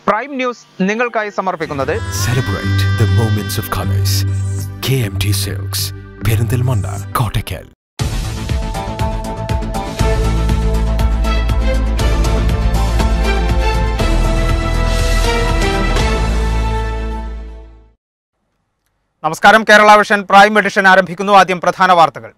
Prime news നിങ്ങൾക്കായി സമർപ്പിക്കുന്നത് Celebrate the moments of colors. KMT Silks, Perinthalmanna Kottakkal നമസ്കാരം കേരള വിഷൻ പ്രൈം എഡിഷൻ ആരംഭിക്കുന്നു ആദ്യം പ്രധാന വാർത്തകൾ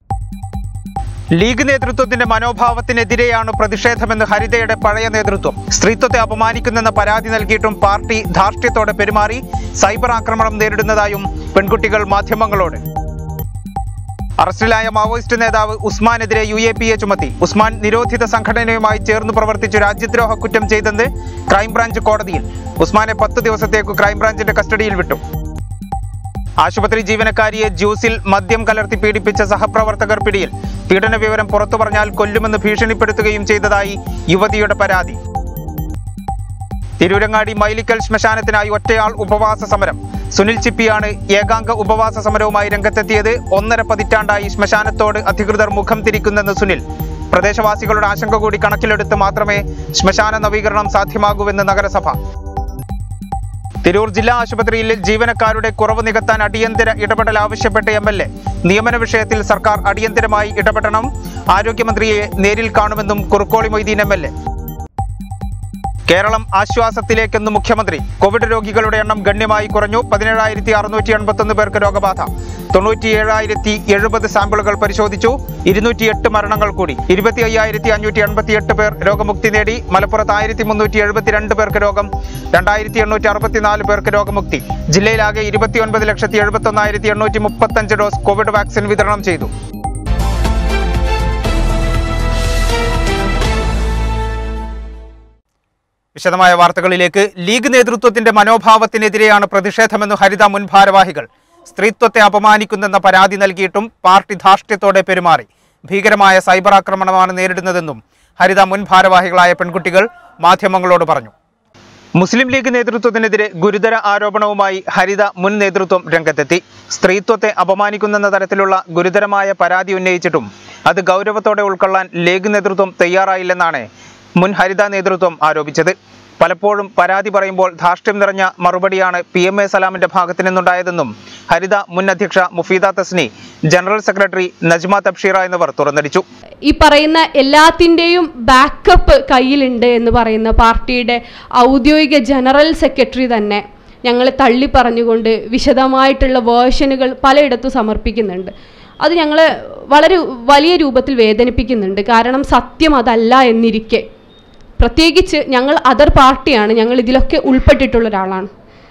ലീഗ് നേതൃത്വത്തിന്റെ മനോഭാവത്തിനെതിരെയാണ് പ്രതിഷേധമെന്ന് ഹരിതയുടെ പഴയ നേതൃത്വം സ്ത്രീത്വത്തെ അപമാനിക്കുന്നെന്ന പരാതി നൽകിയിട്ടും പാർട്ടി ധാർഷ്ട്യത്തോടെ പെരുമാറി സൈബർ ആക്രമണം നേരിടുന്നതായും പെൺകുട്ടികൾ മാധ്യമങ്ങളോട് അറസ്റ്റിലായ മാവോയിസ്റ്റ് നേതാവ് ഉസ്മാനെതിരെ യു എ പി എ ചുമത്തി ഉസ്മാൻ നിരോധിത സംഘടനയുമായി ചേർന്ന് പ്രവർത്തിച്ചു രാജ്യദ്രോഹ കുറ്റം ചെയ്തെന്ന് ക്രൈംബ്രാഞ്ച് കോടതിയിൽ ഉസ്മാനെ പത്ത് ദിവസത്തേക്ക് ക്രൈംബ്രാഞ്ചിന്റെ കസ്റ്റഡിയിൽ വിട്ടു ആശുപത്രി ജീവനക്കാരിയെ ജ്യൂസിൽ മദ്യം കലർത്തി പീഡിപ്പിച്ച സഹപ്രവർത്തകർ പിടിയിൽ പീഡന വിവരം പുറത്തു പറഞ്ഞാൽ കൊല്ലുമെന്ന് ഭീഷണിപ്പെടുത്തുകയും ചെയ്തതായി യുവതിയുടെ പരാതി തിരൂരങ്ങാടി മൈലിക്കൽ ശ്മശാനത്തിനായി ഒറ്റയാൾ ഉപവാസ സമരം സുനിൽ ചിപ്പിയാണ് ഏകാംഗ ഉപവാസ സമരവുമായി രംഗത്തെത്തിയത് ഒന്നര പതിറ്റാണ്ടായി ശ്മശാനത്തോട് അധികൃതർ മുഖം തിരിക്കുന്നെന്ന് സുനിൽ പ്രദേശവാസികളുടെ ആശങ്ക കൂടി കണക്കിലെടുത്ത് മാത്രമേ ശ്മശാന നവീകരണം സാധ്യമാകൂവെന്ന് നഗരസഭ തിരൂർ ജില്ലാ ആശുപത്രിയിൽ ജീവനക്കാരുടെ കുറവ് നികത്താൻ അടിയന്തര ഇടപെടൽ ആവശ്യപ്പെട്ട എം എൽ എ നിയമന വിഷയത്തിൽ സർക്കാർ അടിയന്തരമായി ഇടപെടണം ആരോഗ്യമന്ത്രിയെ നേരിൽ കാണുമെന്നും Kurukkoli Moideen M L A Keralam ആശ്വാസത്തിലേക്കെന്ന് മുഖ്യമന്ത്രി കോവിഡ് രോഗികളുടെ എണ്ണം ഗണ്യമായി കുറഞ്ഞു പതിനേഴായിരത്തി അറുന്നൂറ്റി എൺപത്തൊന്ന് പേർക്ക് രോഗബാധ തൊണ്ണൂറ്റി ഏഴായിരത്തി എഴുപത് സാമ്പിളുകൾ പരിശോധിച്ചു ഇരുന്നൂറ്റിയെട്ട് മരണങ്ങൾ കൂടി ഇരുപത്തി അയ്യായിരത്തി അഞ്ഞൂറ്റി എൺപത്തിയെട്ട് പേർ രോഗമുക്തി നേടി മലപ്പുറത്ത് ആയിരത്തി മുന്നൂറ്റി എഴുപത്തിരണ്ട് പേർക്ക് രോഗം രണ്ടായിരത്തി എണ്ണൂറ്റി അറുപത്തിനാല് പേർക്ക് രോഗമുക്തി ജില്ലയിലാകെ ഇരുപത്തിയൊൻപത് ലക്ഷത്തി എഴുപത്തി ഒന്നായിരത്തി എണ്ണൂറ്റി മുപ്പത്തഞ്ച് ഡോസ് കോവിഡ് വാക്സിൻ വിതരണം ചെയ്തു വിശദമായ വാർത്തകളിലേക്ക് ലീഗ് നേതൃത്വത്തിന്റെ മനോഭാവത്തിനെതിരെയാണ് പ്രതിഷേധമെന്ന് ഹരിത മുൻ ഭാരവാഹികൾ സ്ത്രീത്വത്തെ അപമാനിക്കുന്നെന്ന പരാതി നൽകിയിട്ടും പാർട്ടി ധാർഷ്ട്യത്തോടെ പെരുമാറി ഭീകരമായ സൈബർ ആക്രമണമാണ് നേരിടുന്നതെന്നും ഹരിത മുൻ ഭാരവാഹികളായ പെൺകുട്ടികൾ മാധ്യമങ്ങളോട് പറഞ്ഞു മുസ്ലിം ലീഗ് നേതൃത്വത്തിനെതിരെ ഗുരുതര ആരോപണവുമായി ഹരിത മുൻ നേതൃത്വം രംഗത്തെത്തി സ്ത്രീത്വത്തെ അപമാനിക്കുന്നെന്ന തരത്തിലുള്ള ഗുരുതരമായ പരാതി ഉന്നയിച്ചിട്ടും അത് ഗൗരവത്തോടെ ഉൾക്കൊള്ളാൻ ലീഗ് നേതൃത്വം തയ്യാറായില്ലെന്നാണ് മുൻ ഹരിത നേതൃത്വം ആരോപിച്ചത് പലപ്പോഴും പരാതി പറയുമ്പോൾ ധാർഷ്ട്യം നിറഞ്ഞ മറുപടിയാണ് പി എം എ സലാമിന്റെ ഭാഗത്തു നിന്നുണ്ടായതെന്നും ഹരിത മുൻ അധ്യക്ഷ മുഫീദ തസ്നി ജനറൽ സെക്രട്ടറി നജ്മ തബ്ഷീറ എന്നിവർ തുറന്നടിച്ചു ഈ പറയുന്ന എല്ലാത്തിൻ്റെയും ബാക്കപ്പ് കയ്യിലുണ്ട് എന്ന് പറയുന്ന പാർട്ടിയുടെ ഔദ്യോഗിക ജനറൽ സെക്രട്ടറി തന്നെ ഞങ്ങൾ തള്ളി പറഞ്ഞുകൊണ്ട് വിശദമായിട്ടുള്ള വേർഷനുകൾ പലയിടത്തും സമർപ്പിക്കുന്നുണ്ട് അത് ഞങ്ങൾ വളരെ വലിയ രൂപത്തിൽ വേദനിപ്പിക്കുന്നുണ്ട് കാരണം സത്യം അതല്ല എന്നിരിക്കെ പ്രത്യേകിച്ച് ഞങ്ങൾ അതർ പാർട്ടിയാണ് ഞങ്ങൾ ഇതിലൊക്കെ ഉൾപ്പെട്ടിട്ടുള്ള ഒരാളാണ്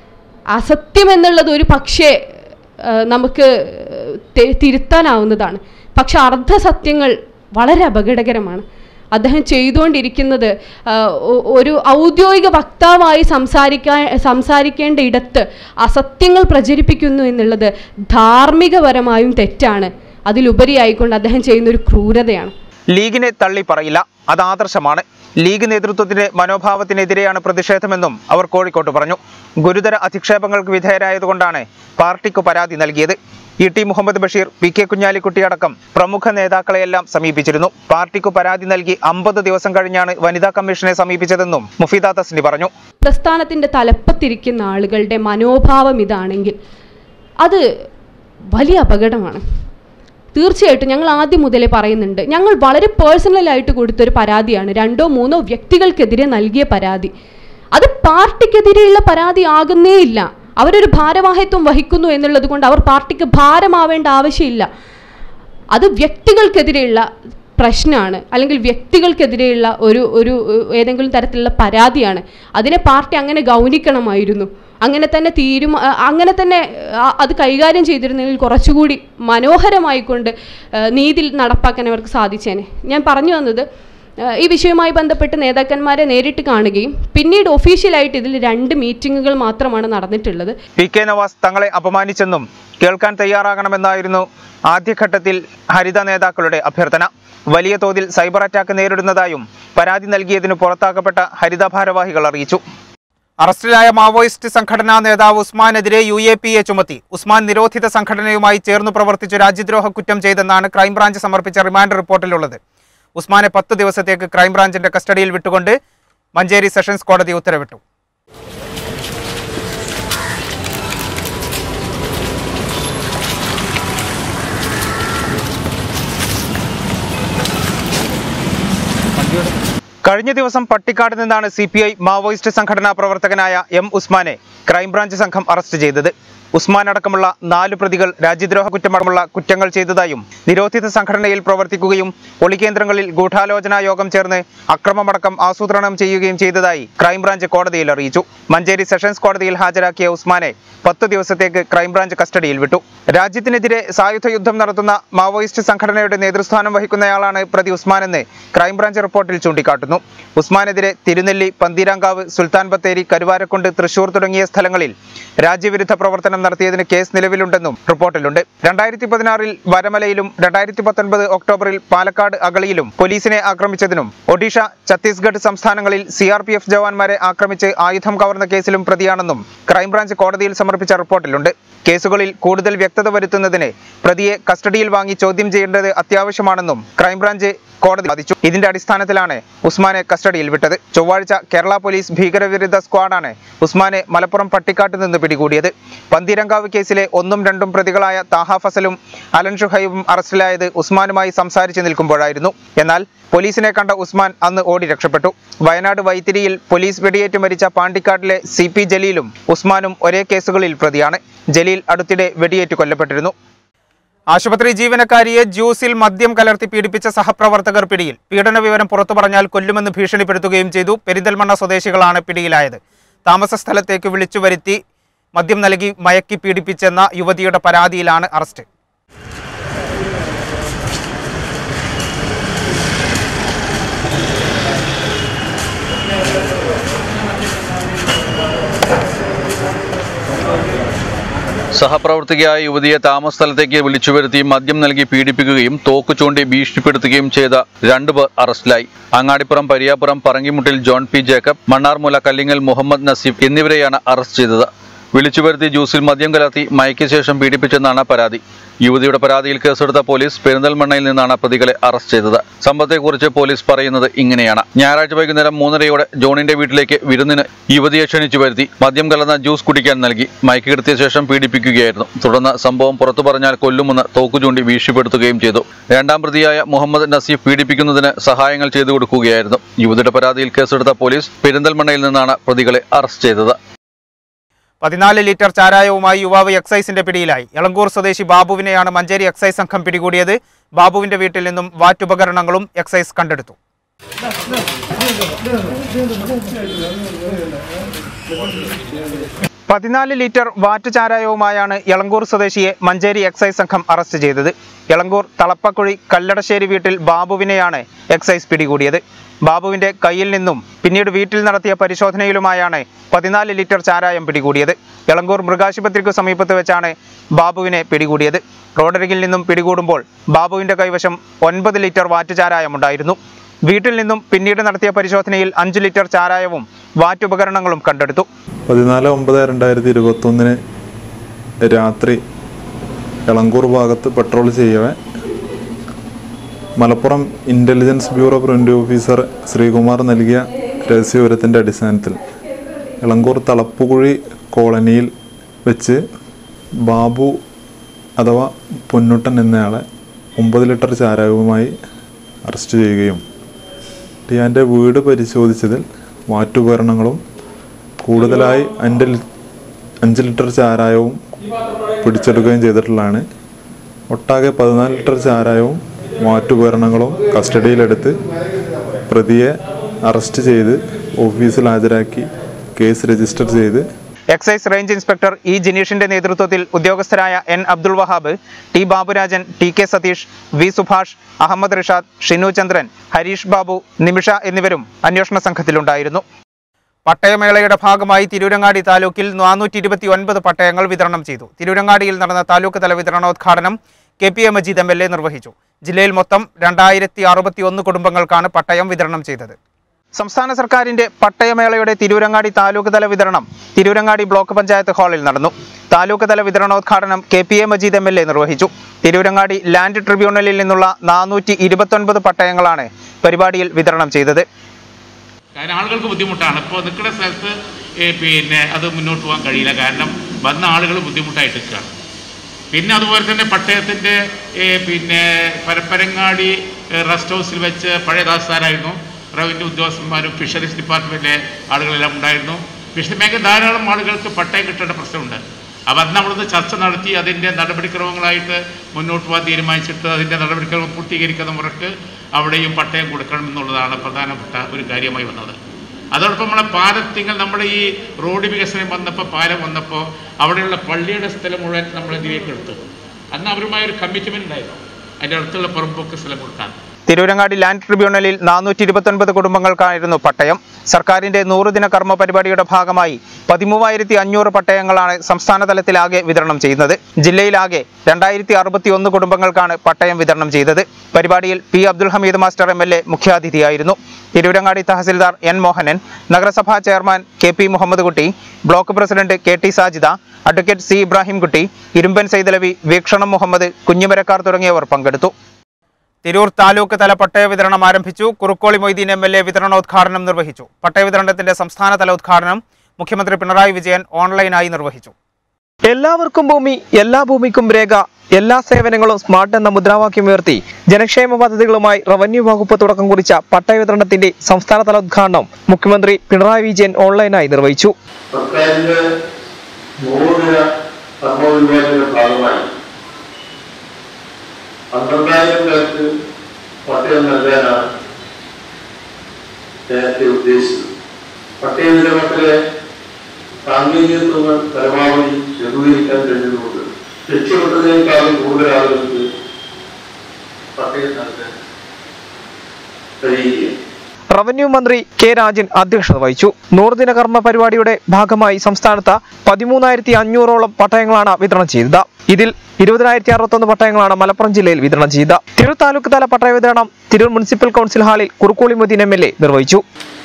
അസത്യം എന്നുള്ളത് ഒരു പക്ഷേ ആ, നമുക്ക് തെ- തിരുത്താനാവുന്നതാണ് പക്ഷെ അർദ്ധസത്യങ്ങൾ വളരെ അപകടകരമാണ് അദ്ദേഹം ചെയ്തുകൊണ്ടിരിക്കുന്നത് ആ, ഒ- ഒരു ഔദ്യോഗിക വക്താവായി സംസാരിക്കാൻ സംസാരിക്കേണ്ട ഇടത്ത് അസത്യങ്ങൾ പ്രചരിപ്പിക്കുന്നു എന്നുള്ളത് ധാർമ്മികപരമായും തെറ്റാണ് അതിലുപരിയായിക്കൊണ്ട് അദ്ദേഹം ചെയ്യുന്ന ഒരു ക്രൂരതയാണ് ലീഗിനെ തള്ളി പറയില്ല അത് ആദർശമാണ് ലീഗ് നേതൃത്വത്തിന്റെ മനോഭാവത്തിനെതിരെയാണ് പ്രതിഷേധമെന്നും അവർ കോഴിക്കോട്ട് പറഞ്ഞു ഗുരുതര അധിക്ഷേപങ്ങൾക്ക് വിധേയരായതുകൊണ്ടാണ് പാർട്ടിക്ക് പരാതി നൽകിയത് E T Muhammad Basheer P K Kunhalikutty അടക്കം പ്രമുഖ നേതാക്കളെയെല്ലാം സമീപിച്ചിരുന്നു പാർട്ടിക്ക് പരാതി നൽകി അമ്പത് ദിവസം കഴിഞ്ഞാണ് വനിതാ കമ്മീഷനെ സമീപിച്ചതെന്നും മുഫീദ തസ്നി പറഞ്ഞു പ്രസ്ഥാനത്തിൻ്റെ തലപ്പത്തിരിക്കുന്ന ആളുകളുടെ മനോഭാവം ഇതാണെങ്കിൽ അത് വലിയ അപകടമാണ് തീർച്ചയായിട്ടും ഞങ്ങൾ ആദ്യം മുതലേ പറയുന്നുണ്ട് ഞങ്ങൾ വളരെ പേഴ്സണലായിട്ട് കൊടുത്തൊരു പരാതിയാണ് രണ്ടോ മൂന്നോ വ്യക്തികൾക്കെതിരെ നൽകിയ പരാതി അത് പാർട്ടിക്കെതിരെയുള്ള പരാതി ആകുന്നേ ഇല്ല അവരൊരു ഭാരവാഹിത്വം വഹിക്കുന്നു എന്നുള്ളത് കൊണ്ട് അവർ പാർട്ടിക്ക് ഭാരമാവേണ്ട ആവശ്യമില്ല അത് വ്യക്തികൾക്കെതിരെയുള്ള പ്രശ്നമാണ് അല്ലെങ്കിൽ വ്യക്തികൾക്കെതിരെയുള്ള ഒരു ഒരു ഏഹ്, ഏതെങ്കിലും തരത്തിലുള്ള പരാതിയാണ് അതിനെ പാർട്ടി അങ്ങനെ ഗൗനിക്കണമായിരുന്നു അങ്ങനെ തന്നെ തീരുമാ ആ, അങ്ങനെ തന്നെ ആ, അത് കൈകാര്യം ചെയ്തിരുന്നെങ്കിൽ കുറച്ചുകൂടി മനോഹരമായിക്കൊണ്ട് ഏഹ്, നീതി നടപ്പാക്കാൻ അവർക്ക് സാധിച്ചേനെ ഞാൻ പറഞ്ഞു വന്നത് ഏഹ്, ഈ വിഷയവുമായി ബന്ധപ്പെട്ട് നേതാക്കന്മാരെ നേരിട്ട് കാണുകയും പിന്നീട് ഒഫീഷ്യലായിട്ട് ഇതിൽ രണ്ട് മീറ്റിങ്ങുകൾ മാത്രമാണ് നടന്നിട്ടുള്ളത് പി കെ നവാസ് തങ്ങളെ അപമാനിച്ചെന്നും കേൾക്കാൻ തയ്യാറാകണമെന്നായിരുന്നു ആദ്യഘട്ടത്തിൽ ഹരിത നേതാക്കളുടെ അഭ്യർത്ഥന വലിയ തോതിൽ സൈബർ അറ്റാക്ക് നേരിടുന്നതായും പരാതി നൽകിയതിനു പുറത്താക്കപ്പെട്ട ഹരിത ഭാരവാഹികൾ അറിയിച്ചു അറസ്റ്റിലായ മാവോയിസ്റ്റ് സംഘടനാ നേതാവ് ഉസ്മാനെതിരെ യു എ പി എ ചുമത്തി ഉസ്മാൻ നിരോധിത സംഘടനയുമായി ചേർന്ന് പ്രവർത്തിച്ചു രാജ്യദ്രോഹ കുറ്റം ചെയ്തെന്നാണ് ക്രൈംബ്രാഞ്ച് സമർപ്പിച്ച റിമാൻഡ് റിപ്പോർട്ടിലുള്ളത് ഉസ്മാനെ പത്ത് ദിവസത്തേക്ക് ക്രൈംബ്രാഞ്ചിന്റെ കസ്റ്റഡിയിൽ വിട്ടുകൊണ്ട് മഞ്ചേരി സെഷൻസ് കോടതി ഉത്തരവിട്ടു കഴിഞ്ഞ ദിവസം പട്ടിക്കാട് നിന്നാണ് സി പി ഐ മാവോയിസ്റ്റ് സംഘടനാ പ്രവർത്തകനായ എം ഉസ്മാനെ ക്രൈംബ്രാഞ്ച് സംഘം അറസ്റ്റ് ചെയ്തത് ഉസ്മാൻ അടക്കമുള്ള നാല് പ്രതികൾ രാജ്യദ്രോഹ കുറ്റമടക്കമുള്ള കുറ്റങ്ങൾ ചെയ്തതായും നിരോധിത സംഘടനയിൽ പ്രവർത്തിക്കുകയും ഒളികേന്ദ്രങ്ങളിൽ ഗൂഢാലോചനാ യോഗം ചേർന്ന് അക്രമമടക്കം ആസൂത്രണം ചെയ്യുകയും ചെയ്തതായി ക്രൈംബ്രാഞ്ച് കോടതിയിൽ അറിയിച്ചു മഞ്ചേരി സെഷൻസ് കോടതിയിൽ ഹാജരാക്കിയ ഉസ്മാനെ പത്ത് ദിവസത്തേക്ക് ക്രൈംബ്രാഞ്ച് കസ്റ്റഡിയിൽ വിട്ടു രാജ്യത്തിനെതിരെ സായുധ യുദ്ധം നടത്തുന്ന മാവോയിസ്റ്റ് സംഘടനയുടെ നേതൃസ്ഥാനം വഹിക്കുന്നയാളാണ് പ്രതി ഉസ്മാനെന്ന് ക്രൈംബ്രാഞ്ച് റിപ്പോർട്ടിൽ ചൂണ്ടിക്കാട്ടുന്നു ഉസ്മാനെതിരെ തിരുനെല്ലി പന്തീരാങ്കാവ് സുൽത്താൻ ബത്തേരി കരുവാരക്കുണ്ട് തൃശൂർ തുടങ്ങിയ സ്ഥലങ്ങളിൽ രാജ്യവിരുദ്ധ പ്രവർത്തനം നടത്തിയതിന് കേസ് നിലവിലുണ്ടെന്നും റിപ്പോർട്ടിലുണ്ട് രണ്ടായിരത്തി പതിനാറിൽ വരമലയിലും രണ്ടായിരത്തി പത്തൊൻപത് ഒക്ടോബറിൽ പാലക്കാട് അഗളിയിലും പോലീസിനെ ആക്രമിച്ചതിനും ഒഡീഷ ഛത്തീസ്ഗഡ് സംസ്ഥാനങ്ങളിൽ സി ആർ പി എഫ് ജവാന്മാരെ ആക്രമിച്ച് ആയുധം കവർന്ന കേസിലും പ്രതിയാണെന്നും ക്രൈംബ്രാഞ്ച് കോടതിയിൽ സമർപ്പിച്ച റിപ്പോർട്ടിലുണ്ട് കേസുകളിൽ കൂടുതൽ വ്യക്തത വരുത്തുന്നതിന് പ്രതിയെ കസ്റ്റഡിയിൽ വാങ്ങി ചോദ്യം ചെയ്യേണ്ടത് അത്യാവശ്യമാണെന്നും ക്രൈംബ്രാഞ്ച് കോടതി വാദിച്ചു ഇതിന്റെ അടിസ്ഥാനത്തിലാണ് ഉസ്മാനെ കസ്റ്റഡിയിൽ വിട്ടത് ചൊവ്വാഴ്ച കേരള പോലീസ് ഭീകരവിരുദ്ധ സ്ക്വാഡാണ് ഉസ്മാനെ മലപ്പുറം പട്ടിക്കാട്ട് നിന്ന് പിടികൂടിയത് പന്തീരങ്കാവ് കേസിലെ ഒന്നും രണ്ടും പ്രതികളായ താഹ ഫസലും അലൻ ഷുഹൈബും അറസ്റ്റിലായത് ഉസ്മാനുമായി സംസാരിച്ചു നിൽക്കുമ്പോഴായിരുന്നു എന്നാൽ പോലീസിനെ കണ്ട ഉസ്മാൻ അന്ന് ഓടി രക്ഷപ്പെട്ടു വയനാട് വൈത്തിരിയിൽ പോലീസ് വെടിയേറ്റ് മരിച്ച പാണ്ടിക്കാട്ടിലെ സി പി ജലീലും ഉസ്മാനും ഒരേ കേസുകളിൽ പ്രതിയാണ് ജലീൽ അടുത്തിടെ വെടിയേറ്റ് കൊല്ലപ്പെട്ടിരുന്നു ആശുപത്രി ജീവനക്കാരിയെ ജ്യൂസിൽ മദ്യം കലർത്തി പീഡിപ്പിച്ച സഹപ്രവർത്തകർ പിടിയിൽ പീഡന വിവരം പുറത്തു പറഞ്ഞാൽ കൊല്ലുമെന്ന് ഭീഷണിപ്പെടുത്തുകയും ചെയ്തു പെരിന്തൽമണ്ണ സ്വദേശികളാണ് പിടിയിലായത് താമസ സ്ഥലത്തേക്ക് വിളിച്ചു വരുത്തി മദ്യം നൽകി മയക്കി പീഡിപ്പിച്ചെന്ന യുവതിയുടെ പരാതിയിലാണ് അറസ്റ്റ് സഹപ്രവർത്തകയായ യുവതിയെ താമസ സ്ഥലത്തേക്ക് വിളിച്ചു വരുത്തി മദ്യം നൽകി പീഡിപ്പിക്കുകയും തോക്ക് ചൂണ്ടി ഭീഷണിപ്പെടുത്തുകയും ചെയ്ത രണ്ടുപേർ അറസ്റ്റിലായി അങ്ങാടിപ്പുറം പരിയാപ്പുറം പറങ്കിമുട്ടിൽ ജോൺ പി ജേക്കബ് മണ്ണാർമുല കല്ലിങ്ങൽ മുഹമ്മദ് നസീഫ് എന്നിവരെയാണ് അറസ്റ്റ് ചെയ്തത് വിളിച്ചു വരുത്തി ജ്യൂസിൽ മദ്യം കലർത്തി മയക്കിയ ശേഷം പീഡിപ്പിച്ചെന്നാണ് പരാതി യുവതിയുടെ പരാതിയിൽ കേസെടുത്ത പോലീസ് പെരിന്തൽമണ്ണയിൽ നിന്നാണ് പ്രതികളെ അറസ്റ്റ് ചെയ്തത് സംഭവത്തെക്കുറിച്ച് പോലീസ് പറയുന്നത് ഇങ്ങനെയാണ് ഞായറാഴ്ച വൈകുന്നേരം മൂന്നരയോടെ ജോണിന്റെ വീട്ടിലേക്ക് വിരുന്നിന് യുവതിയെ ക്ഷണിച്ചു വരുത്തി മദ്യം കലർന്ന ജ്യൂസ് കുടിക്കാൻ നൽകി മയക്കി കിടത്തിയ ശേഷം പീഡിപ്പിക്കുകയായിരുന്നു തുടർന്ന് സംഭവം പുറത്തു പറഞ്ഞാൽ കൊല്ലുമെന്ന് തോക്കു ചൂണ്ടി ഭീഷണിപ്പെടുത്തുകയും ചെയ്തു രണ്ടാം പ്രതിയായ മുഹമ്മദ് നസീഫ് പീഡിപ്പിക്കുന്നതിന് സഹായങ്ങൾ ചെയ്തു കൊടുക്കുകയായിരുന്നു യുവതിയുടെ പരാതിയിൽ കേസെടുത്ത പോലീസ് പെരിന്തൽമണ്ണയിൽ നിന്നാണ് പ്രതികളെ അറസ്റ്റ് ചെയ്തത് പതിനാല് ലിറ്റർ ചാരായവുമായി യുവാവ് എക്സൈസിന്റെ പിടിയിലായി എളങ്കൂർ സ്വദേശി ബാബുവിനെയാണ് മഞ്ചേരി എക്സൈസ് സംഘം പിടികൂടിയത് ബാബുവിന്റെ വീട്ടിൽ നിന്നും വാറ്റുപകരണങ്ങളും എക്സൈസ് കണ്ടെടുത്തു പതിനാല് ലിറ്റർ വാറ്റ് ചാരായവുമായാണ് എളങ്കൂർ സ്വദേശിയെ മഞ്ചേരി എക്സൈസ് സംഘം അറസ്റ്റ് ചെയ്തത് എളങ്കൂർ തളപ്പക്കുഴി കല്ലടശ്ശേരി വീട്ടിൽ ബാബുവിനെയാണ് എക്സൈസ് പിടികൂടിയത് ബാബുവിന്റെ കയ്യിൽ നിന്നും പിന്നീട് വീട്ടിൽ നടത്തിയ പരിശോധനയിലുമായാണ് പതിനാല് ലിറ്റർ ചാരായം പിടികൂടിയത് എളങ്കൂർ മൃഗാശുപത്രിക്ക് സമീപത്ത് വെച്ചാണ് ബാബുവിനെ പിടികൂടിയത് റോഡരികിൽ നിന്നും പിടികൂടുമ്പോൾ ബാബുവിന്റെ കൈവശം ഒൻപത് ലിറ്റർ വാറ്റ് ചാരായം ഉണ്ടായിരുന്നു വീട്ടിൽ നിന്നും പിന്നീട് നടത്തിയ പരിശോധനയിൽ അഞ്ച് ലിറ്റർ ചാരായവും വാറ്റുപകരണങ്ങളും കണ്ടെടുത്തു പതിനാല് ഒമ്പത് രണ്ടായിരത്തി ഇരുപത്തൊന്നിന് രാത്രി എളങ്കൂർ ഭാഗത്ത് പെട്രോൾ ചെയ്യവേ മലപ്പുറം ഇൻ്റലിജൻസ് ബ്യൂറോ പ്രിൻ്റ് ഓഫീസർ ശ്രീകുമാർ നൽകിയ രഹസ്യവിവരത്തിൻ്റെ അടിസ്ഥാനത്തിൽ എളങ്കൂർ തളപ്പുകുഴി കോളനിയിൽ വെച്ച് ബാബു അഥവാ പൊന്നുട്ടൻ എന്നയാളെ ഒമ്പത് ലിറ്റർ ചാരായവുമായി അറസ്റ്റ് ചെയ്യുകയും ടിയാൻ്റെ വീട് പരിശോധിച്ചതിൽ വാറ്റുപകരണങ്ങളും കൂടുതലായി അഞ്ച് ലി- അഞ്ച് ലിറ്റർ ചാരായവും പിടിച്ചെടുക്കുകയും ചെയ്തിട്ടുള്ളതാണ് ഒട്ടാകെ പതിനാല് ലിറ്റർ ചാരായവും വാറ്റുപകരണങ്ങളും കസ്റ്റഡിയിലെടുത്ത് പ്രതിയെ അറസ്റ്റ് ചെയ്ത് ഓഫീസിൽ ഹാജരാക്കി കേസ് രജിസ്റ്റർ ചെയ്ത് എക്സൈസ് റേഞ്ച് ഇൻസ്പെക്ടർ ഇ ജിനീഷിന്റെ നേതൃത്വത്തിൽ ഉദ്യോഗസ്ഥരായ N Abdul Wahab T Baburajan T K Satheesh V Subhash Ahammed Rishad Shinu Chandran Hareesh Babu Nimisha എന്നിവരും അന്വേഷണ സംഘത്തിലുണ്ടായിരുന്നു പട്ടയമേളയുടെ ഭാഗമായി തിരൂരങ്ങാടി താലൂക്കിൽ നാനൂറ്റി ഇരുപത്തി ഒൻപത് പട്ടയങ്ങൾ വിതരണം ചെയ്തു തിരൂരങ്ങാടിയിൽ നടന്ന താലൂക്ക് തല വിതരണോദ്ഘാടനം K P A Majeed M L A നിർവഹിച്ചു ജില്ലയിൽ മൊത്തം രണ്ടായിരത്തി അറുപത്തി ഒന്ന് കുടുംബങ്ങൾക്കാണ് പട്ടയം വിതരണം ചെയ്തത് സംസ്ഥാന സർക്കാരിന്റെ പട്ടയമേളയുടെ തിരൂരങ്ങാടി താലൂക്ക് തല വിതരണം തിരൂരങ്ങാടി ബ്ലോക്ക് പഞ്ചായത്ത് ഹാളിൽ നടന്നു താലൂക്ക് തല വിതരണോദ്ഘാടനം K P A Majeed M L A നിർവഹിച്ചു തിരൂരങ്ങാടി ലാൻഡ് ട്രിബ്യൂണലിൽ നിന്നുള്ള നാനൂറ്റി ഇരുപത്തൊൻപത് പട്ടയങ്ങളാണ് പരിപാടിയിൽ വിതരണം ചെയ്തത് കാരണം ആളുകൾക്ക് ബുദ്ധിമുട്ടാണ് ഇപ്പോൾ നിൽക്കുന്ന സ്ഥലത്ത് ഏ, പിന്നെ അത് മുന്നോട്ട് പോകാൻ കഴിയില്ല കാരണം വന്ന ആളുകൾ ബുദ്ധിമുട്ടായിട്ട് നിൽക്കുകയാണ് പിന്നെ അതുപോലെ തന്നെ പട്ടയത്തിൻ്റെ പിന്നെ പരപ്പരങ്ങാടി ഏ, റെസ്റ്റ് ഹൗസിൽ വെച്ച് പഴയ ദാസ്ഥാനായിരുന്നു റവന്യൂ ഉദ്യോഗസ്ഥന്മാരും ഫിഷറീസ് ഡിപ്പാർട്ട്മെൻറ്റിലെ ആളുകളെല്ലാം ഉണ്ടായിരുന്നു ഫിഷറി മേഖല ധാരാളം ആളുകൾക്ക് പട്ടയം കിട്ടേണ്ട പ്രശ്നമുണ്ട് അപ്പോൾ അന്ന് അവിടുന്ന് ചർച്ച നടത്തി അതിൻ്റെ നടപടിക്രമങ്ങളായിട്ട് മുന്നോട്ട് പോകാൻ തീരുമാനിച്ചിട്ട് അതിൻ്റെ നടപടിക്രമം പൂർത്തീകരിക്കുന്ന മുറക്ക് അവിടെയും പട്ടയം കൊടുക്കണം എന്നുള്ളതാണ് പ്രധാനപ്പെട്ട ഒരു കാര്യമായി വന്നത് അതോടൊപ്പം നമ്മളെ പാലത്തിങ്ങൾ നമ്മുടെ ഈ റോഡ് വികസനം വന്നപ്പോൾ പാലം വന്നപ്പോൾ അവിടെയുള്ള പള്ളിയുടെ സ്ഥലം മുഴുവൻ നമ്മൾ ഇതിലേക്ക് എടുത്തു അന്ന് അവരുമായ ഒരു കമ്മിറ്റ്മെൻ്റ് ഉണ്ടായിരുന്നു അതിൻ്റെ അടുത്തുള്ള പുറമ്പൊക്കെ സ്ഥലം കൊടുക്കാൻ തിരൂരങ്ങാടി ലാൻഡ് ട്രിബ്യൂണലിൽ നാനൂറ്റി ഇരുപത്തൊൻപത് കുടുംബങ്ങൾക്കായിരുന്നു പട്ടയം സർക്കാരിന്റെ നൂറുദിന കർമ്മ പരിപാടിയുടെ ഭാഗമായി പതിമൂവായിരത്തി അഞ്ഞൂറ് പട്ടയങ്ങളാണ് സംസ്ഥാന തലത്തിലാകെ വിതരണം ചെയ്യുന്നത് ജില്ലയിലാകെ രണ്ടായിരത്തി അറുപത്തി ഒന്ന് കുടുംബങ്ങൾക്കാണ് പട്ടയം വിതരണം ചെയ്തത് പരിപാടിയിൽ P Abdul Hameed master M L A മുഖ്യാതിഥിയായിരുന്നു തിരൂരങ്ങാടി തഹസിൽദാർ എൻ മോഹനൻ നഗരസഭാ chairman K P Muhammad Kutty block president K T Sajida advocate C Ibrahimkutty Irumban Saithalavi Veekshanam Muhammad Kunjimarakkar തുടങ്ങിയവർ പങ്കെടുത്തു തിരൂർ താലൂക്ക് തല പട്ടയ വിതരണം ആരംഭിച്ചു Kurukkoli Moideen M L A വിതരണോദ്ഘാടനം നിർവഹിച്ചു പട്ടയ വിതരണത്തിന്റെ സംസ്ഥാനതല ഉദ്ഘാടനം മുഖ്യമന്ത്രി പിണറായി വിജയൻ ഓൺലൈനായി നിർവഹിച്ചു എല്ലാവർക്കും ഭൂമി എല്ലാ ഭൂമിക്കും രേഖ എല്ലാ സേവനങ്ങളും സ്മാർട്ട് എന്ന മുദ്രാവാക്യം ഉയർത്തി ജനക്ഷേമ പദ്ധതികളുമായി റവന്യൂ വകുപ്പ് തുടക്കം കുറിച്ച പട്ടയ വിതരണത്തിന്റെ സംസ്ഥാനതല ഉദ്ഘാടനം മുഖ്യമന്ത്രി പിണറായി വിജയൻ ഓൺലൈനായി നിർവഹിച്ചു സർക്കാരിന്റെ നൂറുദിന കർമ്മപരിപാടിയുടെ ഭാഗമായി പന്ത്രണ്ടായിരം പേർക്ക് പട്ടയം നൽകാനാണ് നേരത്തെ ഉദ്ദേശിച്ചത് പട്ടയ വിതരണത്തിലെ സാങ്കേതികത്വങ്ങൾ പരമാവധി ലഘൂകരിക്കാൻ കഴിഞ്ഞതുകൊണ്ട് ലക്ഷ്യമിട്ടതിനേക്കാളും കൂടുതൽ ആളുകൾക്ക് പട്ടയം നൽകാൻ കഴിയുകയാണ് റവന്യൂ മന്ത്രി കെ രാജൻ അധ്യക്ഷത വഹിച്ചു നൂറുദിന കർമ്മ പരിപാടിയുടെ ഭാഗമായി സംസ്ഥാനത്ത് പതിമൂന്നായിരത്തി അഞ്ഞൂറോളം പട്ടയങ്ങളാണ് വിതരണം ചെയ്തത് ഇതിൽ ഇരുപതിനായിരത്തി അറുപത്തൊന്ന് പട്ടയങ്ങളാണ് മലപ്പുറം ജില്ലയിൽ വിതരണം ചെയ്തത് തിരൂർ താലൂക്ക് തല പട്ടയ വിതരണം തിരൂർ മുനിസിപ്പൽ കൗൺസിൽ ഹാളിൽ Kurukkoli Moideen M L A നിർവഹിച്ചു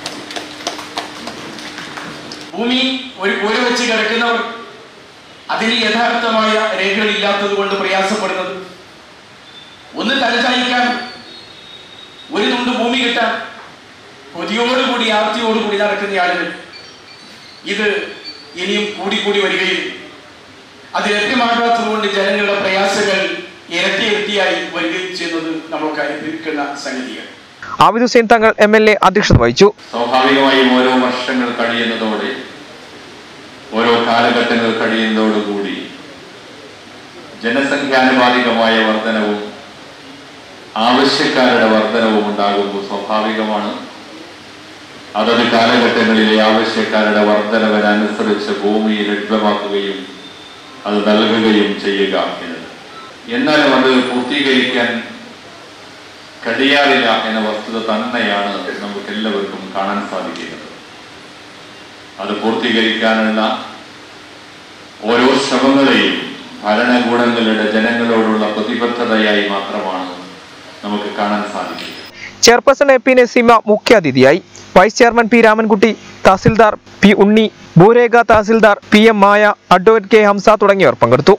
ഭൂമി ഒരു കൂര വെച്ച് കിടക്കുന്നവർ അതിന് യഥാർത്ഥമായ രേഖകൾ ഇല്ലാത്തത് കൊണ്ട് പ്രയാസപ്പെടുന്നത് ഒന്ന് തലചായ്ക്കാൻ ഒരു തുണ്ട് ഭൂമി കിട്ടാൻ കൊതിയോടുകൂടി ആർത്തിയോടുകൂടി നടക്കുന്ന ആളുകൾ ഇത് ഇനിയും കൂടിക്കൂടി വരികയും അത് ലഭ്യമാകാത്തത് കൊണ്ട് ജനങ്ങളുടെ പ്രയാസങ്ങൾ ഇരട്ടി ഇരട്ടിയായി വരികയും ചെയ്യുന്നത് നമുക്ക് അനുഭവിക്കുന്ന സംഗതിയാണ് Abid Hussain Thangal M L A അധ്യക്ഷത വഹിച്ചു സ്വാഭാവികമായും ഓരോ വർഷങ്ങൾ കഴിയുന്നതോടെ ഓരോ കാലഘട്ടങ്ങൾ കഴിയുന്നതോടുകൂടി ജനസംഖ്യാനുപാതികമായ വർധനവും ആവശ്യക്കാരുടെ വർധനവും ഉണ്ടാകുമ്പോൾ സ്വാഭാവികമാണ് അതത് കാലഘട്ടങ്ങളിലെ ആവശ്യക്കാരുടെ വർധനവിനനുസരിച്ച് ഭൂമി ലഭ്യമാക്കുകയും അത് നൽകുകയും ചെയ്യുക എന്നത് എന്നാലും അത് പൂർത്തീകരിക്കാൻ കഴിയാറില്ല എന്ന വസ്തുത തന്നെയാണ് നമുക്ക് എല്ലാവർക്കും കാണാൻ സാധിക്കുന്നത് അത് പൂർത്തീകരിക്കാനുള്ള ഓരോ ശ്രമങ്ങളെയും ഭരണകൂടങ്ങളുടെ ജനങ്ങളോടുള്ള പ്രതിബദ്ധതയായി മാത്രമാണ് നമുക്ക് കാണാൻ സാധിക്കുക ചെയർപേഴ്സൺ എ പി നസീമ മുഖ്യാതിഥിയായി vice chairman P Ramankutty tahsildar P Unni ഭൂരേഖ tahsildar P M Maya advocate K Hamsa തുടങ്ങിയവർ പങ്കെടുത്തു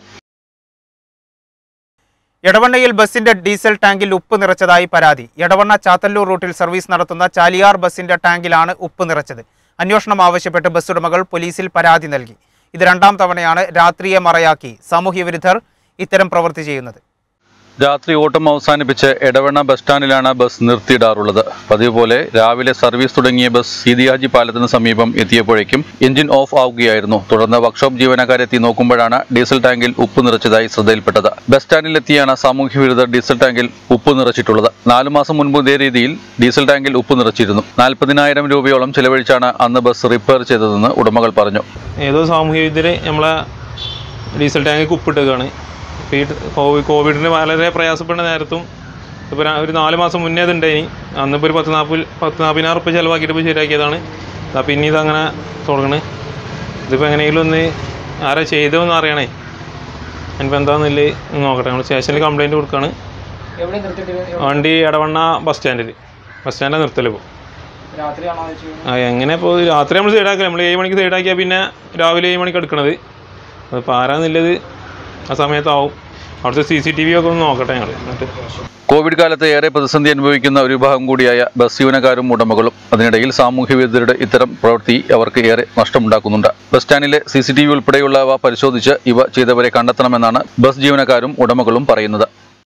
എടവണ്ണയിൽ ബസിന്റെ ഡീസൽ ടാങ്കിൽ ഉപ്പ് നിറച്ചതായി പരാതി എടവണ്ണ ചാത്തല്ലൂർ റൂട്ടിൽ സർവീസ് നടത്തുന്ന ചാലിയാർ ബസിന്റെ ടാങ്കിലാണ് ഉപ്പ് നിറച്ചത് അന്വേഷണം ആവശ്യപ്പെട്ട് ബസ് ഉടമകൾ പോലീസിൽ പരാതി നൽകി ഇത് രണ്ടാം തവണയാണ് രാത്രിയെ മറയാക്കി സാമൂഹ്യ വിരുദ്ധർ ഇത്തരം പ്രവൃത്തി ചെയ്യുന്നത് രാത്രി ഓട്ടം അവസാനിപ്പിച്ച് എടവണ്ണ ബസ് സ്റ്റാൻഡിലാണ് ബസ് നിർത്തിയിടാറുള്ളത് പതിവ് പോലെ രാവിലെ സർവീസ് തുടങ്ങിയ ബസ് സീതിയാജി പാലത്തിന് സമീപം എത്തിയപ്പോഴേക്കും എഞ്ചിൻ ഓഫ് ആവുകയായിരുന്നു തുടർന്ന് വർക്ക്ഷോപ്പ് ജീവനക്കാരെത്തി നോക്കുമ്പോഴാണ് ഡീസൽ ടാങ്കിൽ ഉപ്പ് നിറച്ചതായി ശ്രദ്ധയിൽപ്പെട്ടത് ബസ് സ്റ്റാൻഡിലെത്തിയാണ് സാമൂഹ്യ വിരുദ്ധർ ഡീസൽ ടാങ്കിൽ ഉപ്പ് നിറച്ചിട്ടുള്ളത് നാലു മാസം മുൻപ് ഇതേ രീതിയിൽ ഡീസൽ ടാങ്കിൽ ഉപ്പ് നിറച്ചിരുന്നു നാൽപ്പതിനായിരം രൂപയോളം ചെലവഴിച്ചാണ് അന്ന് ബസ് റിപ്പയർ ചെയ്തതെന്ന് ഉടമകൾ പറഞ്ഞു ഏതോ സാമൂഹ്യ വിദ്യയിൽ നമ്മളെ ഡീസൽ ടാങ്ക് ഉപ്പിട്ടേക്കാണ് ഇപ്പോൾ ഈ കോവിഡ് കോവിഡിന് വളരെ പ്രയാസപ്പെടുന്ന നേരത്തും ഇപ്പോൾ ഒരു നാല് മാസം മുന്നേ ഇത് ഉണ്ടായിനി അന്നിപ്പോൾ ഒരു പത്ത് നാൽപ്പത് പത്ത് നാൽപ്പതിനായിരം റുപ്യ ചിലവാക്കിയിട്ട് ഇപ്പോൾ ശരിയാക്കിയതാണ് ആ പിന്നെ ഇതങ്ങനെ തുടങ്ങണേ ഇതിപ്പോൾ എങ്ങനെയെങ്കിലും ഒന്ന് ആരാ ചെയ്തതെന്ന് അറിയണേ അതിനിപ്പോൾ എന്താണെന്നില്ല നോക്കട്ടെ നമ്മൾ സ്റ്റേഷനിൽ കംപ്ലയിൻറ്റ് കൊടുക്കുകയാണ് വണ്ടി എടവണ്ണ ബസ് സ്റ്റാൻഡിൽ ബസ് സ്റ്റാൻഡിൽ നിർത്തല് ഇപ്പോൾ ആ എങ്ങനെ ഇപ്പോൾ രാത്രി നമ്മൾ സൈഡാക്കില്ല നമ്മൾ ഏഴ് മണിക്ക് സൈഡാക്കിയാൽ പിന്നെ രാവിലെ ഏഴ് മണിക്ക് എടുക്കണത് അതിപ്പോൾ ആരാന്നുള്ളത് ആ സമയത്താവും അവിടുത്തെ സി സി ടി വി ഒക്കെ ഒന്ന് നോക്കട്ടെ ഞങ്ങൾ എന്നിട്ട് കോവിഡ് കാലത്ത് ഏറെ പ്രതിസന്ധി അനുഭവിക്കുന്ന ഒരു വിഭാഗം കൂടിയായ ബസ് ജീവനക്കാരും ഉടമകളും അതിനിടയിൽ സാമൂഹ്യ വിരുദ്ധരുടെ ഇത്തരം പ്രവൃത്തി അവർക്ക് ഏറെ നഷ്ടമുണ്ടാക്കുന്നുണ്ട് ബസ് സ്റ്റാൻഡിലെ സി സി ടി വി ഉൾപ്പെടെയുള്ളവ പരിശോധിച്ച് ഇവ ചെയ്തവരെ കണ്ടെത്തണമെന്നാണ് ബസ് ജീവനക്കാരും ഉടമകളും പറയുന്നത്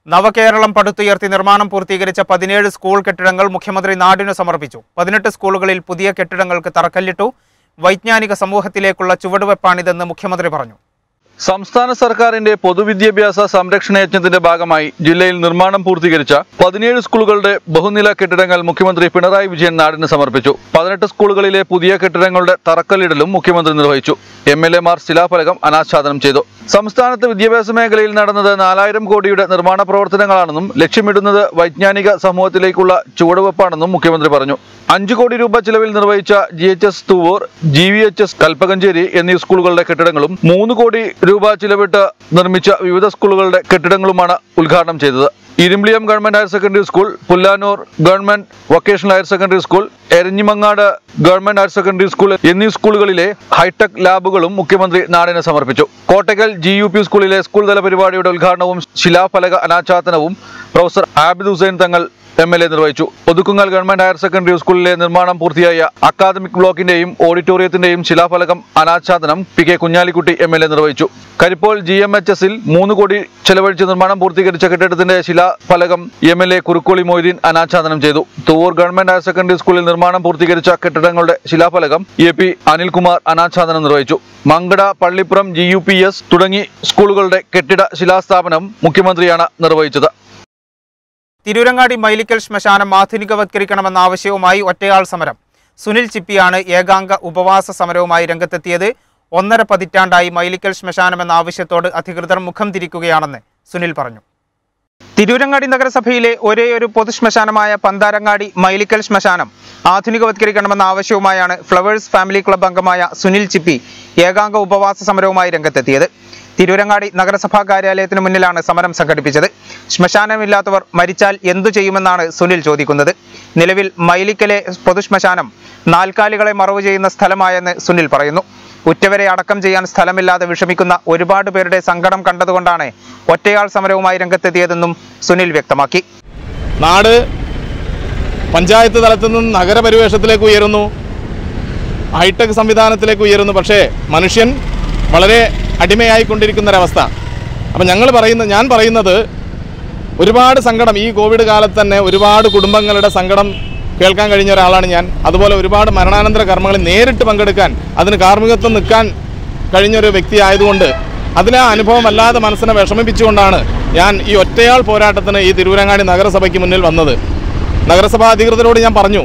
നവകേരളം പടുത്തുയർത്തി നിർമ്മാണം പൂർത്തീകരിച്ച പതിനേഴ് സ്കൂൾ കെട്ടിടങ്ങൾ മുഖ്യമന്ത്രി നാടിനു സമർപ്പിച്ചു പതിനെട്ട് സ്കൂളുകളിൽ പുതിയ കെട്ടിടങ്ങൾക്ക് തറക്കല്ലിട്ടു വൈജ്ഞാനിക സമൂഹത്തിലേക്കുള്ള ചുവടുവെപ്പാണിതെന്ന് മുഖ്യമന്ത്രി പറഞ്ഞു സംസ്ഥാന സർക്കാരിന്റെ പൊതുവിദ്യാഭ്യാസ സംരക്ഷണ യജ്ഞത്തിന്റെ ഭാഗമായി ജില്ലയിൽ നിർമ്മാണം പൂർത്തീകരിച്ച പതിനേഴ് സ്കൂളുകളുടെ ബഹുനില കെട്ടിടങ്ങൾ മുഖ്യമന്ത്രി പിണറായി വിജയൻ നാടിന് സമർപ്പിച്ചു പതിനെട്ട് സ്കൂളുകളിലെ പുതിയ കെട്ടിടങ്ങളുടെ തറക്കല്ലിടലും മുഖ്യമന്ത്രി നിർവഹിച്ചു എം എൽ എമാർ ശിലാഫലകം അനാച്ഛാദനം ചെയ്തു സംസ്ഥാനത്ത് വിദ്യാഭ്യാസ മേഖലയിൽ നടന്നത് നാലായിരം കോടിയുടെ നിർമ്മാണ പ്രവർത്തനങ്ങളാണെന്നും ലക്ഷ്യമിടുന്നത് വൈജ്ഞാനിക സമൂഹത്തിലേക്കുള്ള ചുവടുവെപ്പാണെന്നും മുഖ്യമന്ത്രി പറഞ്ഞു അഞ്ചു കോടി രൂപ ചിലവിൽ നിർവഹിച്ച G H S Thuvvur G V H S Kalpakanchery എന്നീ സ്കൂളുകളുടെ കെട്ടിടങ്ങളും മൂന്ന് കോടി രൂപ ചിലവിട്ട് നിർമ്മിച്ച വിവിധ സ്കൂളുകളുടെ കെട്ടിടങ്ങളുമാണ് ഉദ്ഘാടനം ചെയ്തത് Irimbiliyam government higher secondary school Pullanur government vocational higher secondary school Eranhimangad government higher secondary school എന്നീ സ്കൂളുകളിലെ ഹൈടെക് ലാബുകളും മുഖ്യമന്ത്രി നാടിന് സമർപ്പിച്ചു കോട്ടക്കൽ ജി യു പി സ്കൂളിലെ സ്കൂൾ തല പരിപാടിയുടെ ഉദ്ഘാടനവും ശിലാഫലക അനാച്ഛാദനവും professor Abid Hussain Thangal M L A നിർവഹിച്ചു ഒതുക്കുങ്ങൽ ഗവൺമെന്റ് ഹയർ സെക്കൻഡറി സ്കൂളിലെ നിർമ്മാണം പൂർത്തിയായ അക്കാദമിക് ബ്ലോക്കിന്റെയും ഓഡിറ്റോറിയത്തിന്റെയും ശിലാഫലകം അനാച്ഛാദനം P K Kunhalikutty M L A നിർവഹിച്ചു കരിപ്പോൾ ജി എം എച്ച് എസിൽ മൂന്ന് കോടി ചെലവഴിച്ച് നിർമ്മാണം പൂർത്തീകരിച്ച കെട്ടിടത്തിന്റെ ശിലാഫലകം M L A Kurukkoli Moideen അനാച്ഛാദനം ചെയ്തു തൂവൂർ ഗവൺമെന്റ് ഹയർ സെക്കൻഡറി സ്കൂളിൽ നിർമ്മാണം പൂർത്തീകരിച്ച കെട്ടിടങ്ങളുടെ ശിലാഫലകം എ പി അനിൽകുമാർ അനാച്ഛാദനം നിർവഹിച്ചു Mankada Pallippuram G U P S തുടങ്ങി സ്കൂളുകളുടെ കെട്ടിട ശിലാസ്ഥാപനം മുഖ്യമന്ത്രിയാണ് നിർവഹിച്ചത് തിരൂരങ്ങാടി മൈലിക്കൽ ശ്മശാനം ആധുനികവത്കരിക്കണമെന്ന ആവശ്യവുമായി ഒറ്റയാൾ സമരം സുനിൽ ചിപ്പിയാണ് ഏകാംഗ ഉപവാസ സമരവുമായി രംഗത്തെത്തിയത് ഒന്നര പതിറ്റാണ്ടായി മൈലിക്കൽ ശ്മശാനം എന്ന ആവശ്യത്തോട് അധികൃതർ മുഖം തിരിക്കുകയാണെന്ന് സുനിൽ പറഞ്ഞു തിരൂരങ്ങാടി നഗരസഭയിലെ ഒരേയൊരു പൊതുശ്മശാനമായ പന്താരങ്ങാടി മൈലിക്കൽ ശ്മശാനം ആധുനികവത്കരിക്കണമെന്ന ആവശ്യവുമായാണ് ഫ്ലവേഴ്സ് ഫാമിലി ക്ലബ് അംഗമായ സുനിൽ ചിപ്പി ഏകാംഗ ഉപവാസ സമരവുമായി രംഗത്തെത്തിയത് തിരൂരങ്ങാടി നഗരസഭാ കാര്യാലയത്തിന് മുന്നിലാണ് സമരം സംഘടിപ്പിച്ചത് ശ്മശാനമില്ലാത്തവർ മരിച്ചാൽ എന്തു ചെയ്യുമെന്നാണ് സുനിൽ ചോദിക്കുന്നത് നിലവിൽ മൈലിക്കലെ പൊതുശ്മശാനം നാൽക്കാലികളെ മറവ് ചെയ്യുന്ന സ്ഥലമായെന്ന് സുനിൽ പറയുന്നു ഉറ്റവരെ അടക്കം ചെയ്യാൻ സ്ഥലമില്ലാതെ വിഷമിക്കുന്ന ഒരുപാട് പേരുടെ സങ്കടം കണ്ടതുകൊണ്ടാണ് ഒറ്റയാൾ സമരവുമായി രംഗത്തെത്തിയതെന്നും സുനിൽ വ്യക്തമാക്കി നാട് പഞ്ചായത്ത് തലത്തിൽ നിന്ന് നഗരപരിവേഷത്തിലേക്ക് ഉയരുന്നു ഹൈടെക് സംവിധാനത്തിലേക്ക് ഉയരുന്നു പക്ഷേ മനുഷ്യൻ വളരെ അടിമയായിക്കൊണ്ടിരിക്കുന്ന ഒരവസ്ഥ അപ്പം ഞങ്ങൾ പറയുന്ന ഞാൻ പറയുന്നത് ഒരുപാട് സങ്കടം ഈ കോവിഡ് കാലത്ത് തന്നെ ഒരുപാട് കുടുംബങ്ങളുടെ സങ്കടം കേൾക്കാൻ കഴിഞ്ഞ ഒരാളാണ് ഞാൻ അതുപോലെ ഒരുപാട് മരണാനന്തര കർമ്മങ്ങളിൽ നേരിട്ട് പങ്കെടുക്കാൻ അതിന് കാർമ്മികത്വം നിൽക്കാൻ കഴിഞ്ഞൊരു വ്യക്തി ആയതുകൊണ്ട് അതിലെ ആ അനുഭവം അല്ലാതെ മനസ്സിനെ വിഷമിപ്പിച്ചുകൊണ്ടാണ് ഞാൻ ഈ ഒറ്റയാൾ പോരാട്ടത്തിന് ഈ തിരുവരങ്ങാടി നഗരസഭയ്ക്ക് മുന്നിൽ വന്നത് നഗരസഭാ അധികൃതരോട് ഞാൻ പറഞ്ഞു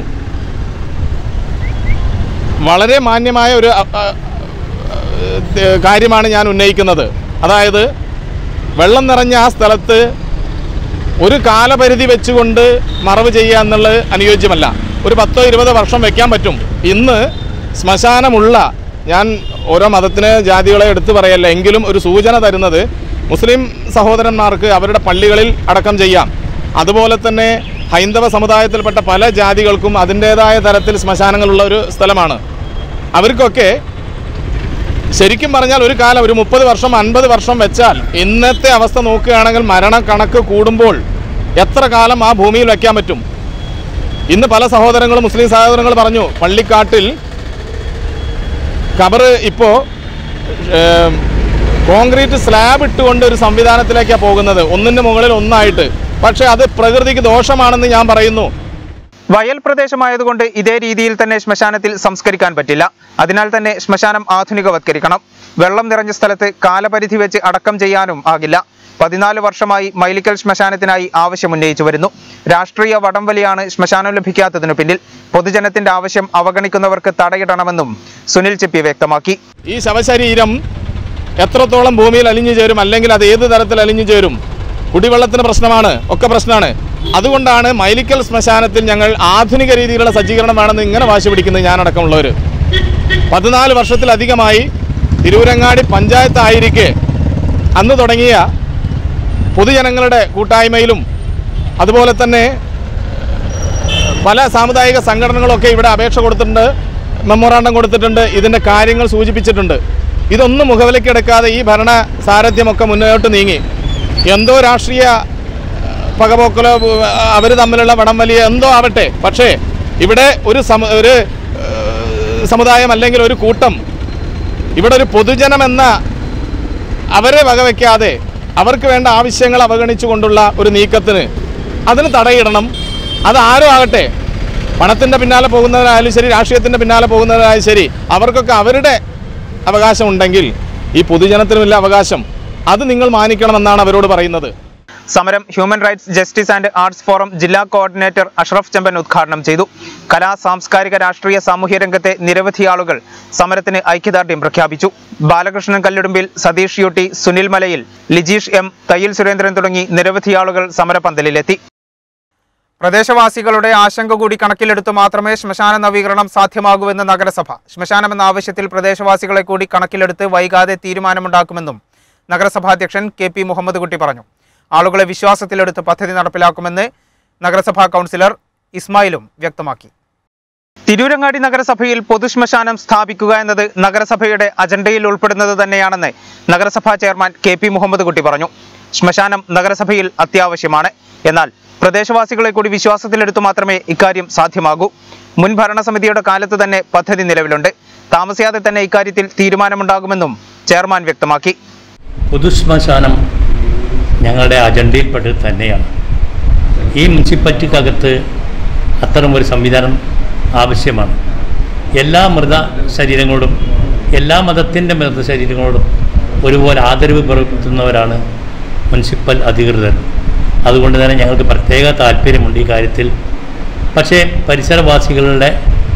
വളരെ മാന്യമായ ഒരു അ, അ, ഏ, കാര്യമാണ് ഞാൻ ഉന്നയിക്കുന്നത് അതായത് വെള്ളം നിറഞ്ഞ ആ സ്ഥലത്ത് ഒരു കാലപരിധി വെച്ചുകൊണ്ട് മറവ് ചെയ്യുക എന്നുള്ളത് അനുയോജ്യമല്ല ഒരു പത്തോ ഇരുപതോ വർഷം വെക്കാൻ പറ്റും ഇന്ന് ശ്മശാനമുള്ള ഞാൻ ഓരോ മതത്തിന് ജാതികളെ എടുത്തു പറയല്ല എങ്കിലും ഒരു സൂചന തരുന്നത് മുസ്ലിം സഹോദരന്മാർക്ക് അവരുടെ പള്ളികളിൽ അടക്കം ചെയ്യാം അതുപോലെ തന്നെ ഹൈന്ദവ സമുദായത്തിൽപ്പെട്ട പല ജാതികൾക്കും അതിൻ്റേതായ തരത്തിൽ ശ്മശാനങ്ങളുള്ള ഒരു സ്ഥലമാണ് അവർക്കൊക്കെ ശരിക്കും പറഞ്ഞാൽ ഒരു കാലം ഒരു മുപ്പത് വർഷം അൻപത് വർഷം വെച്ചാൽ ഇന്നത്തെ അവസ്ഥ നോക്കുകയാണെങ്കിൽ മരണ കണക്ക് കൂടുമ്പോൾ എത്ര കാലം ആ ഭൂമിയിൽ വയ്ക്കാൻ പറ്റും ഇന്ന് പല സഹോദരങ്ങളും മുസ്ലിം സഹോദരങ്ങൾ പറഞ്ഞു പള്ളിക്കാട്ടിൽ കബറ് ഇപ്പോൾ കോൺക്രീറ്റ് സ്ലാബ് ഇട്ടുകൊണ്ട് ഒരു സംവിധാനത്തിലേക്കാണ് പോകുന്നത് ഒന്നിൻ്റെ മുകളിൽ ഒന്നായിട്ട് പക്ഷേ അത് പ്രകൃതിക്ക് ദോഷമാണെന്ന് ഞാൻ പറയുന്നു വയൽ പ്രദേശമായതുകൊണ്ട് ഇതേ രീതിയിൽ തന്നെ ശ്മശാനത്തിൽ സംസ്കരിക്കാൻ പറ്റില്ല അതിനാൽ തന്നെ ശ്മശാനം ആധുനികവത്കരിക്കണം വെള്ളം നിറഞ്ഞ സ്ഥലത്ത് കാലപരിധി വെച്ച് അടക്കം ചെയ്യാനും ആകില്ല പതിനാല് വർഷമായി മൈലിക്കൽ ശ്മശാനത്തിനായി ആവശ്യമുന്നയിച്ചു വരുന്നു രാഷ്ട്രീയ വടംവലിയാണ് ശ്മശാനം ലഭിക്കാത്തതിനു പിന്നിൽ പൊതുജനത്തിന്റെ ആവശ്യം അവഗണിക്കുന്നവർക്ക് തടയിടണമെന്നും സുനിൽ ചിപ്പി വ്യക്തമാക്കി ഈ ശവശരീരം എത്രത്തോളം ഭൂമിയിൽ അലിഞ്ഞു ചേരും അല്ലെങ്കിൽ അത് ഏത് തരത്തിൽ അലിഞ്ഞു ചേരും കുടിവെള്ളത്തിന് പ്രശ്നമാണ് ഒക്കെ പ്രശ്നമാണ് അതുകൊണ്ടാണ് മൈലിക്കൽ ശ്മശാനത്തിൽ ഞങ്ങൾ ആധുനിക രീതിയിലുള്ള സജ്ജീകരണം വേണമെന്ന് ഇങ്ങനെ വാശി പിടിക്കുന്നത് ഞാനടക്കമുള്ളവർ പതിനാല് വർഷത്തിലധികമായി തിരൂരങ്ങാടി പഞ്ചായത്തായിരിക്കെ അന്ന് തുടങ്ങിയ പൊതുജനങ്ങളുടെ കൂട്ടായ്മയിലും അതുപോലെ തന്നെ പല സാമുദായിക സംഘടനകളൊക്കെ ഇവിടെ അപേക്ഷ കൊടുത്തിട്ടുണ്ട് മെമ്മോറാണ്ടം കൊടുത്തിട്ടുണ്ട് ഇതിൻ്റെ കാര്യങ്ങൾ സൂചിപ്പിച്ചിട്ടുണ്ട് ഇതൊന്നും മുഖവിലക്കെടുക്കാതെ ഈ ഭരണ സാരഥ്യമൊക്കെ മുന്നോട്ട് നീങ്ങി എന്തോ രാഷ്ട്രീയ പകപോക്കലോ അവർ തമ്മിലുള്ള വടംവലിയ എന്തോ ആവട്ടെ പക്ഷേ ഇവിടെ ഒരു സമ ഒരു ഏഹ്, സമുദായം അല്ലെങ്കിൽ ഒരു കൂട്ടം ഇവിടെ ഒരു പൊതുജനം എന്ന അവരെ വകവയ്ക്കാതെ അവർക്ക് വേണ്ട ആവശ്യങ്ങൾ അവഗണിച്ചുകൊണ്ടുള്ള ഒരു നീക്കത്തിന് അതിന് തടയിടണം അത് ആരോ ആകട്ടെ പണത്തിൻ്റെ പിന്നാലെ പോകുന്നവരായാലും ശരി രാഷ്ട്രീയത്തിൻ്റെ പിന്നാലെ പോകുന്നവരായാലും ശരി അവർക്കൊക്കെ അവരുടെ അവകാശം ഉണ്ടെങ്കിൽ ഈ പൊതുജനത്തിനുമില്ല അവകാശം അത് നിങ്ങൾ മാനിക്കണമെന്നാണ് അവരോട് പറയുന്നത് സമരം human rights justice and arts forum ജില്ലാ കോർഡിനേറ്റർ അഷ്റഫ് ചെമ്പൻ ഉദ്ഘാടനം ചെയ്തു കലാ സാംസ്കാരിക രാഷ്ട്രീയ സാമൂഹ്യ രംഗത്തെ നിരവധി ആളുകൾ സമരത്തിന് ഐക്യദാർഢ്യം പ്രഖ്യാപിച്ചു ബാലകൃഷ്ണൻ കല്ലുടുമ്പിൽ സതീഷ് യൂട്ടി സുനിൽ മലയിൽ ലിജീഷ് എം തയ്യിൽ സുരേന്ദ്രൻ തുടങ്ങി നിരവധി ആളുകൾ സമരപന്തലിലെത്തി പ്രദേശവാസികളുടെ ആശങ്ക കൂടി കണക്കിലെടുത്ത് മാത്രമേ ശ്മശാന നവീകരണം സാധ്യമാകൂവെന്ന് നഗരസഭ ശ്മശാനം എന്ന ആവശ്യത്തിൽ പ്രദേശവാസികളെ കൂടി കണക്കിലെടുത്ത് വൈകാതെ തീരുമാനമുണ്ടാക്കുമെന്നും നഗരസഭാധ്യക്ഷൻ കെ പി മുഹമ്മദ് കുട്ടി പറഞ്ഞു ആളുകളെ വിശ്വാസത്തിലെടുത്ത് പദ്ധതി നടപ്പിലാക്കുമെന്ന് നഗരസഭാ കൗൺസിലർ ഇസ്മായിലും വ്യക്തമാക്കി തിരൂരങ്ങാടി നഗരസഭയിൽ പൊതുശ്മശാനം സ്ഥാപിക്കുക എന്നത് നഗരസഭയുടെ അജണ്ടയിൽ ഉൾപ്പെടുന്നത് തന്നെയാണെന്ന് നഗരസഭാ chairman K P Muhammad Kutty പറഞ്ഞു ശ്മശാനം നഗരസഭയിൽ അത്യാവശ്യമാണ് എന്നാൽ പ്രദേശവാസികളെ കൂടി വിശ്വാസത്തിലെടുത്തു മാത്രമേ ഇക്കാര്യം സാധ്യമാകൂ മുൻ ഭരണസമിതിയുടെ കാലത്ത് തന്നെ പദ്ധതി നിലവിലുണ്ട് താമസിയാതെ തന്നെ ഇക്കാര്യത്തിൽ തീരുമാനമുണ്ടാകുമെന്നും ചെയർമാൻ വ്യക്തമാക്കി പൊതുശ്മശാനം ഞങ്ങളുടെ അജണ്ടയിൽപ്പെട്ടത് തന്നെയാണ് ഈ മുനിസിപ്പാലിറ്റിക്കകത്ത് അത്തരം ഒരു സംവിധാനം ആവശ്യമാണ് എല്ലാ മൃത ശരീരങ്ങളോടും എല്ലാ മതത്തിൻ്റെ മൃത ശരീരങ്ങളോടും ഒരുപോലെ ആദരവ് പുലർത്തുന്നവരാണ് മുനിസിപ്പൽ അധികൃതർ അതുകൊണ്ട് തന്നെ ഞങ്ങൾക്ക് പ്രത്യേക താല്പര്യമുണ്ട് ഈ കാര്യത്തിൽ പക്ഷേ പരിസരവാസികളുടെ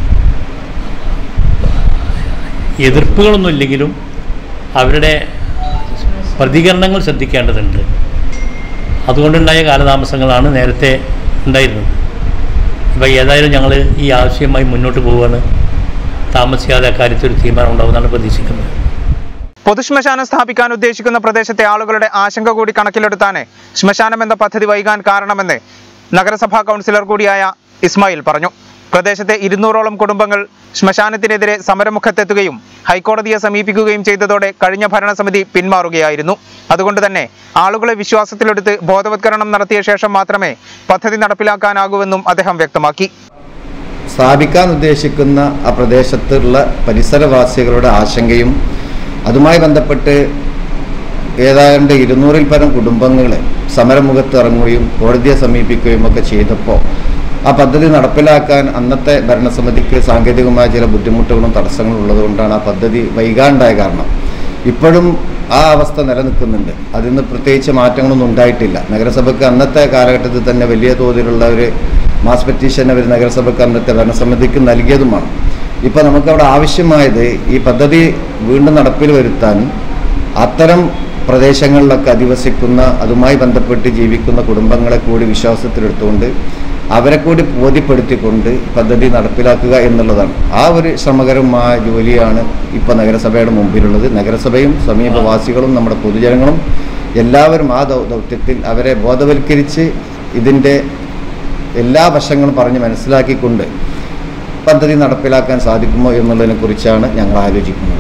എതിർപ്പുകളൊന്നും ഇല്ലെങ്കിലും അവരുടെ പ്രതികരണങ്ങൾ ശ്രദ്ധിക്കേണ്ടതുണ്ട് അതുകൊണ്ടുണ്ടായ കാലതാമസങ്ങളാണ് നേരത്തെ ഉണ്ടായിരുന്നത് ഇപ്പോൾ ഏതായാലും ഞങ്ങൾ ഈ ആവശ്യമായി മുന്നോട്ട് പോവുകയാണ് താമസിയാതെ അക്കാര്യത്തിൽ ഒരു തീരുമാനം ഉണ്ടാവുമെന്നാണ് പ്രതീക്ഷിക്കുന്നത് പൊതുശ്മശാനം സ്ഥാപിക്കാൻ ഉദ്ദേശിക്കുന്ന പ്രദേശത്തെ ആളുകളുടെ ആശങ്ക കൂടി കണക്കിലെടുത്താണ് ശ്മശാനം എന്ന പദ്ധതി വൈകാൻ കാരണമെന്ന് നഗരസഭാ കൗൺസിലർ കൂടിയായ ഇസ്മായിൽ പറഞ്ഞു പ്രദേശത്തെ ഇരുന്നൂറോളം കുടുംബങ്ങൾ ശ്മശാനത്തിനെതിരെ സമരമുഖത്തെത്തുകയും ഹൈക്കോടതിയെ സമീപിക്കുകയും ചെയ്തതോടെ കഴിഞ്ഞ ഭരണസമിതി പിന്മാറുകയായിരുന്നു അതുകൊണ്ട് തന്നെ ആളുകളെ വിശ്വാസത്തിലെടുത്ത് ബോധവത്കരണം നടത്തിയ ശേഷം മാത്രമേ പദ്ധതി നടപ്പിലാക്കാനാകൂവെന്നും അദ്ദേഹം വ്യക്തമാക്കി സ്ഥാപിക്കാൻ ഉദ്ദേശിക്കുന്ന ആ പ്രദേശത്തുള്ള പരിസരവാസികളുടെ ആശങ്കയും അതുമായി ബന്ധപ്പെട്ട് ഏതാണ്ട് ഇരുന്നൂറിൽ പരം കുടുംബങ്ങൾ സമരമുഖത്ത് ഇറങ്ങുകയും കോടതിയെ സമീപിക്കുകയും ഒക്കെ ചെയ്തപ്പോൾ ആ പദ്ധതി നടപ്പിലാക്കാൻ അന്നത്തെ ഭരണസമിതിക്ക് സാങ്കേതികമായ ചില ബുദ്ധിമുട്ടുകളും തടസ്സങ്ങളും ഉള്ളതുകൊണ്ടാണ് ആ പദ്ധതി വൈകാണ്ടായ കാരണം ഇപ്പോഴും ആ അവസ്ഥ നിലനിൽക്കുന്നുണ്ട് അതിന്ന് പ്രത്യേകിച്ച് മാറ്റങ്ങളൊന്നും ഉണ്ടായിട്ടില്ല നഗരസഭയ്ക്ക് അന്നത്തെ കാലഘട്ടത്തിൽ തന്നെ വലിയ തോതിലുള്ള ഒരു മാസ് പെറ്റീഷൻ അവർ നഗരസഭയ്ക്ക് അന്നത്തെ ഭരണസമിതിക്ക് നൽകിയതുമാണ് ഇപ്പോൾ നമുക്കവിടെ ആവശ്യമായത് ഈ പദ്ധതി വീണ്ടും നടപ്പിൽ വരുത്താൻ അത്തരം പ്രദേശങ്ങളിലൊക്കെ അധിവസിക്കുന്ന അതുമായി ബന്ധപ്പെട്ട് ജീവിക്കുന്ന കുടുംബങ്ങളെ കൂടി വിശ്വാസത്തിലെടുത്തുകൊണ്ട് അവരെ കൂടി ബോധ്യപ്പെടുത്തിക്കൊണ്ട് പദ്ധതി നടപ്പിലാക്കുക എന്നുള്ളതാണ് ആ ഒരു ശ്രമകരമായ ജോലിയാണ് ഇപ്പോൾ നഗരസഭയുടെ മുമ്പിലുള്ളത് നഗരസഭയും സമീപവാസികളും നമ്മുടെ പൊതുജനങ്ങളും എല്ലാവരും ആ ദൗ ദൗത്യത്തിൽ അവരെ ബോധവൽക്കരിച്ച് ഇതിൻ്റെ എല്ലാ വശങ്ങളും പറഞ്ഞ് മനസ്സിലാക്കിക്കൊണ്ട് പദ്ധതി നടപ്പിലാക്കാൻ സാധിക്കുമോ എന്നുള്ളതിനെക്കുറിച്ചാണ് ഞങ്ങൾ ആലോചിക്കുന്നത്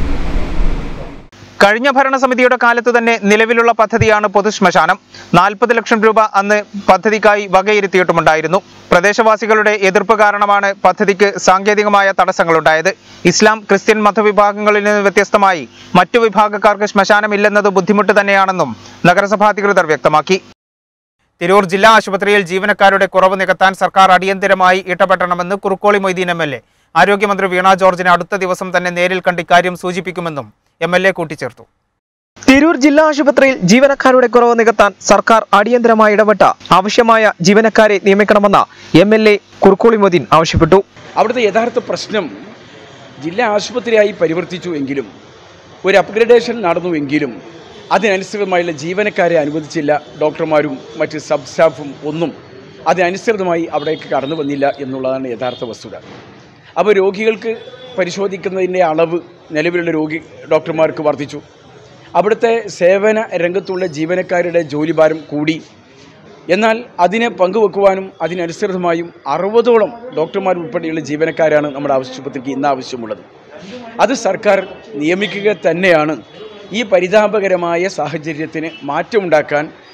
കഴിഞ്ഞ ഭരണസമിതിയുടെ കാലത്ത് തന്നെ നിലവിലുള്ള പദ്ധതിയാണ് പൊതുശ്മശാനം നാൽപ്പത് ലക്ഷം രൂപ അന്ന് പദ്ധതിക്കായി വകയിരുത്തിയിട്ടുമുണ്ടായിരുന്നു പ്രദേശവാസികളുടെ എതിർപ്പ് കാരണമാണ് പദ്ധതിക്ക് സാങ്കേതികമായ തടസ്സങ്ങളുണ്ടായത് ഇസ്ലാം ക്രിസ്ത്യൻ മതവിഭാഗങ്ങളിൽ നിന്ന് വ്യത്യസ്തമായി മറ്റു വിഭാഗക്കാർക്ക് ശ്മശാനമില്ലെന്നത് ബുദ്ധിമുട്ട് തന്നെയാണെന്നും നഗരസഭാധികൃതർ വ്യക്തമാക്കി തിരൂർ ജില്ലാ ആശുപത്രിയിൽ ജീവനക്കാരുടെ കുറവ് നികത്താൻ സർക്കാർ അടിയന്തരമായി ഇടപെടണമെന്ന് Kurukkoli Moideen M L A ആരോഗ്യമന്ത്രി വീണ ജോർജിനെ അടുത്ത ദിവസം തന്നെ നേരിൽ കണ്ട് ഇക്കാര്യം സൂചിപ്പിക്കുമെന്നും എം എൽ എ കൂട്ടിച്ചേർത്തു തിരൂർ ജില്ലാ ആശുപത്രിയിൽ ജീവനക്കാരുടെ കുറവ് നികത്താൻ സർക്കാർ അടിയന്തരമായി ഇടപെട്ട ആവശ്യമായ ജീവനക്കാരെ നിയമിക്കണമെന്ന് M L A Kurukkoli Moideen ആവശ്യപ്പെട്ടു അവിടുത്തെ യഥാർത്ഥ പ്രശ്നം ജില്ലാ ആശുപത്രിയായി പരിവർത്തിച്ചു എങ്കിലും ഒരു അപ്ഗ്രഡേഷൻ നടന്നു എങ്കിലും അതിനനുസൃതമായുള്ള ജീവനക്കാരെ അനുവദിച്ചില്ല ഡോക്ടർമാരും മറ്റ് സബ് സ്റ്റാഫും ഒന്നും അതിനനുസൃതമായി അവിടേക്ക് കടന്നു വന്നില്ല എന്നുള്ളതാണ് യഥാർത്ഥ വസ്തുത അപ്പോൾ രോഗികൾക്ക് പരിശോധിക്കുന്നതിൻ്റെ അളവ് നിലവിലുള്ള രോഗി ഡോക്ടർമാർക്ക് വർദ്ധിച്ചു അവിടുത്തെ സേവന രംഗത്തുള്ള ജീവനക്കാരുടെ ജോലിഭാരം കൂടി എന്നാൽ അതിനെ പങ്കുവെക്കുവാനും അതിനനുസൃതമായും അറുപതോളം ഡോക്ടർമാർ ഉൾപ്പെടെയുള്ള ജീവനക്കാരാണ് നമ്മുടെ ആശുപത്രിക്ക് ഇന്ന് ആവശ്യമുള്ളത് അത് സർക്കാർ നിയമിക്കുക തന്നെയാണ് ഈ പരിതാപകരമായ സാഹചര്യത്തിന് മാറ്റമുണ്ടാക്കാൻ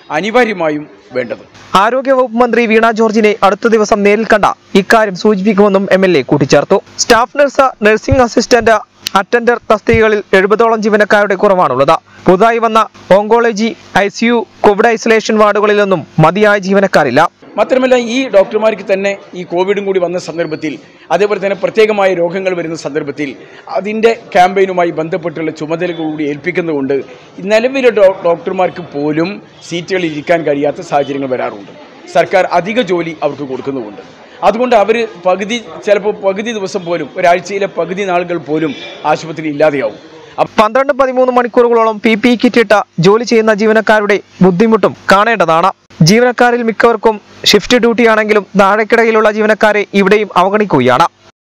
അനിവാര്യമായും വേണ്ടത് ആരോഗ്യവകുപ്പ് മന്ത്രി വീണ ജോർജിനെ അടുത്ത ദിവസം നേരിൽ കണ്ട ഇക്കാര്യം സൂചിപ്പിക്കുമെന്നും എം എൽ എ കൂട്ടിച്ചേർത്തു staff nurse nursing assistant attender തസ്തികകളിൽ എഴുപതോളം ജീവനക്കാരുടെ കുറവാണുള്ളത് പുതുതായി വന്ന oncology I C U Covid isolation വാർഡുകളിലൊന്നും മതിയായ ജീവനക്കാരില്ല മാത്രമല്ല ഈ ഡോക്ടർമാർക്ക് തന്നെ ഈ കോവിഡും കൂടി വന്ന സന്ദർഭത്തിൽ അതേപോലെ തന്നെ പ്രത്യേകമായ രോഗങ്ങൾ വരുന്ന സന്ദർഭത്തിൽ അതിൻ്റെ ക്യാമ്പയിനുമായി ബന്ധപ്പെട്ടുള്ള ചുമതലകൾ കൂടി ഏൽപ്പിക്കുന്നതുകൊണ്ട് നിലവിലെ ഡോ ഡോക്ടർമാർക്ക് പോലും സീറ്റുകളിൽ ഇരിക്കാൻ കഴിയാത്ത സാഹചര്യങ്ങൾ വരാറുണ്ട് സർക്കാർ അധിക ജോലി അവർക്ക് കൊടുക്കുന്നുമുണ്ട് അതുകൊണ്ട് അവർ പകുതി ചിലപ്പോൾ പകുതി ദിവസം പോലും ഒരാഴ്ചയിലെ പകുതി നാളുകൾ പോലും ആശുപത്രിയിൽ ഇല്ലാതെയാവും പന്ത്രണ്ട് പതിമൂന്ന് മണിക്കൂറുകളോളം പി പി കിറ്റിട്ട ജോലി ചെയ്യുന്ന ജീവനക്കാരുടെ ബുദ്ധിമുട്ടും കാണേണ്ടതാണ് ജീവനക്കാരിൽ മിക്കവർക്കും ഷിഫ്റ്റ് ഡ്യൂട്ടിയാണെങ്കിലും താഴെക്കിടയിലുള്ള ജീവനക്കാരെ ഇവിടെയും അവഗണിക്കുകയാണ്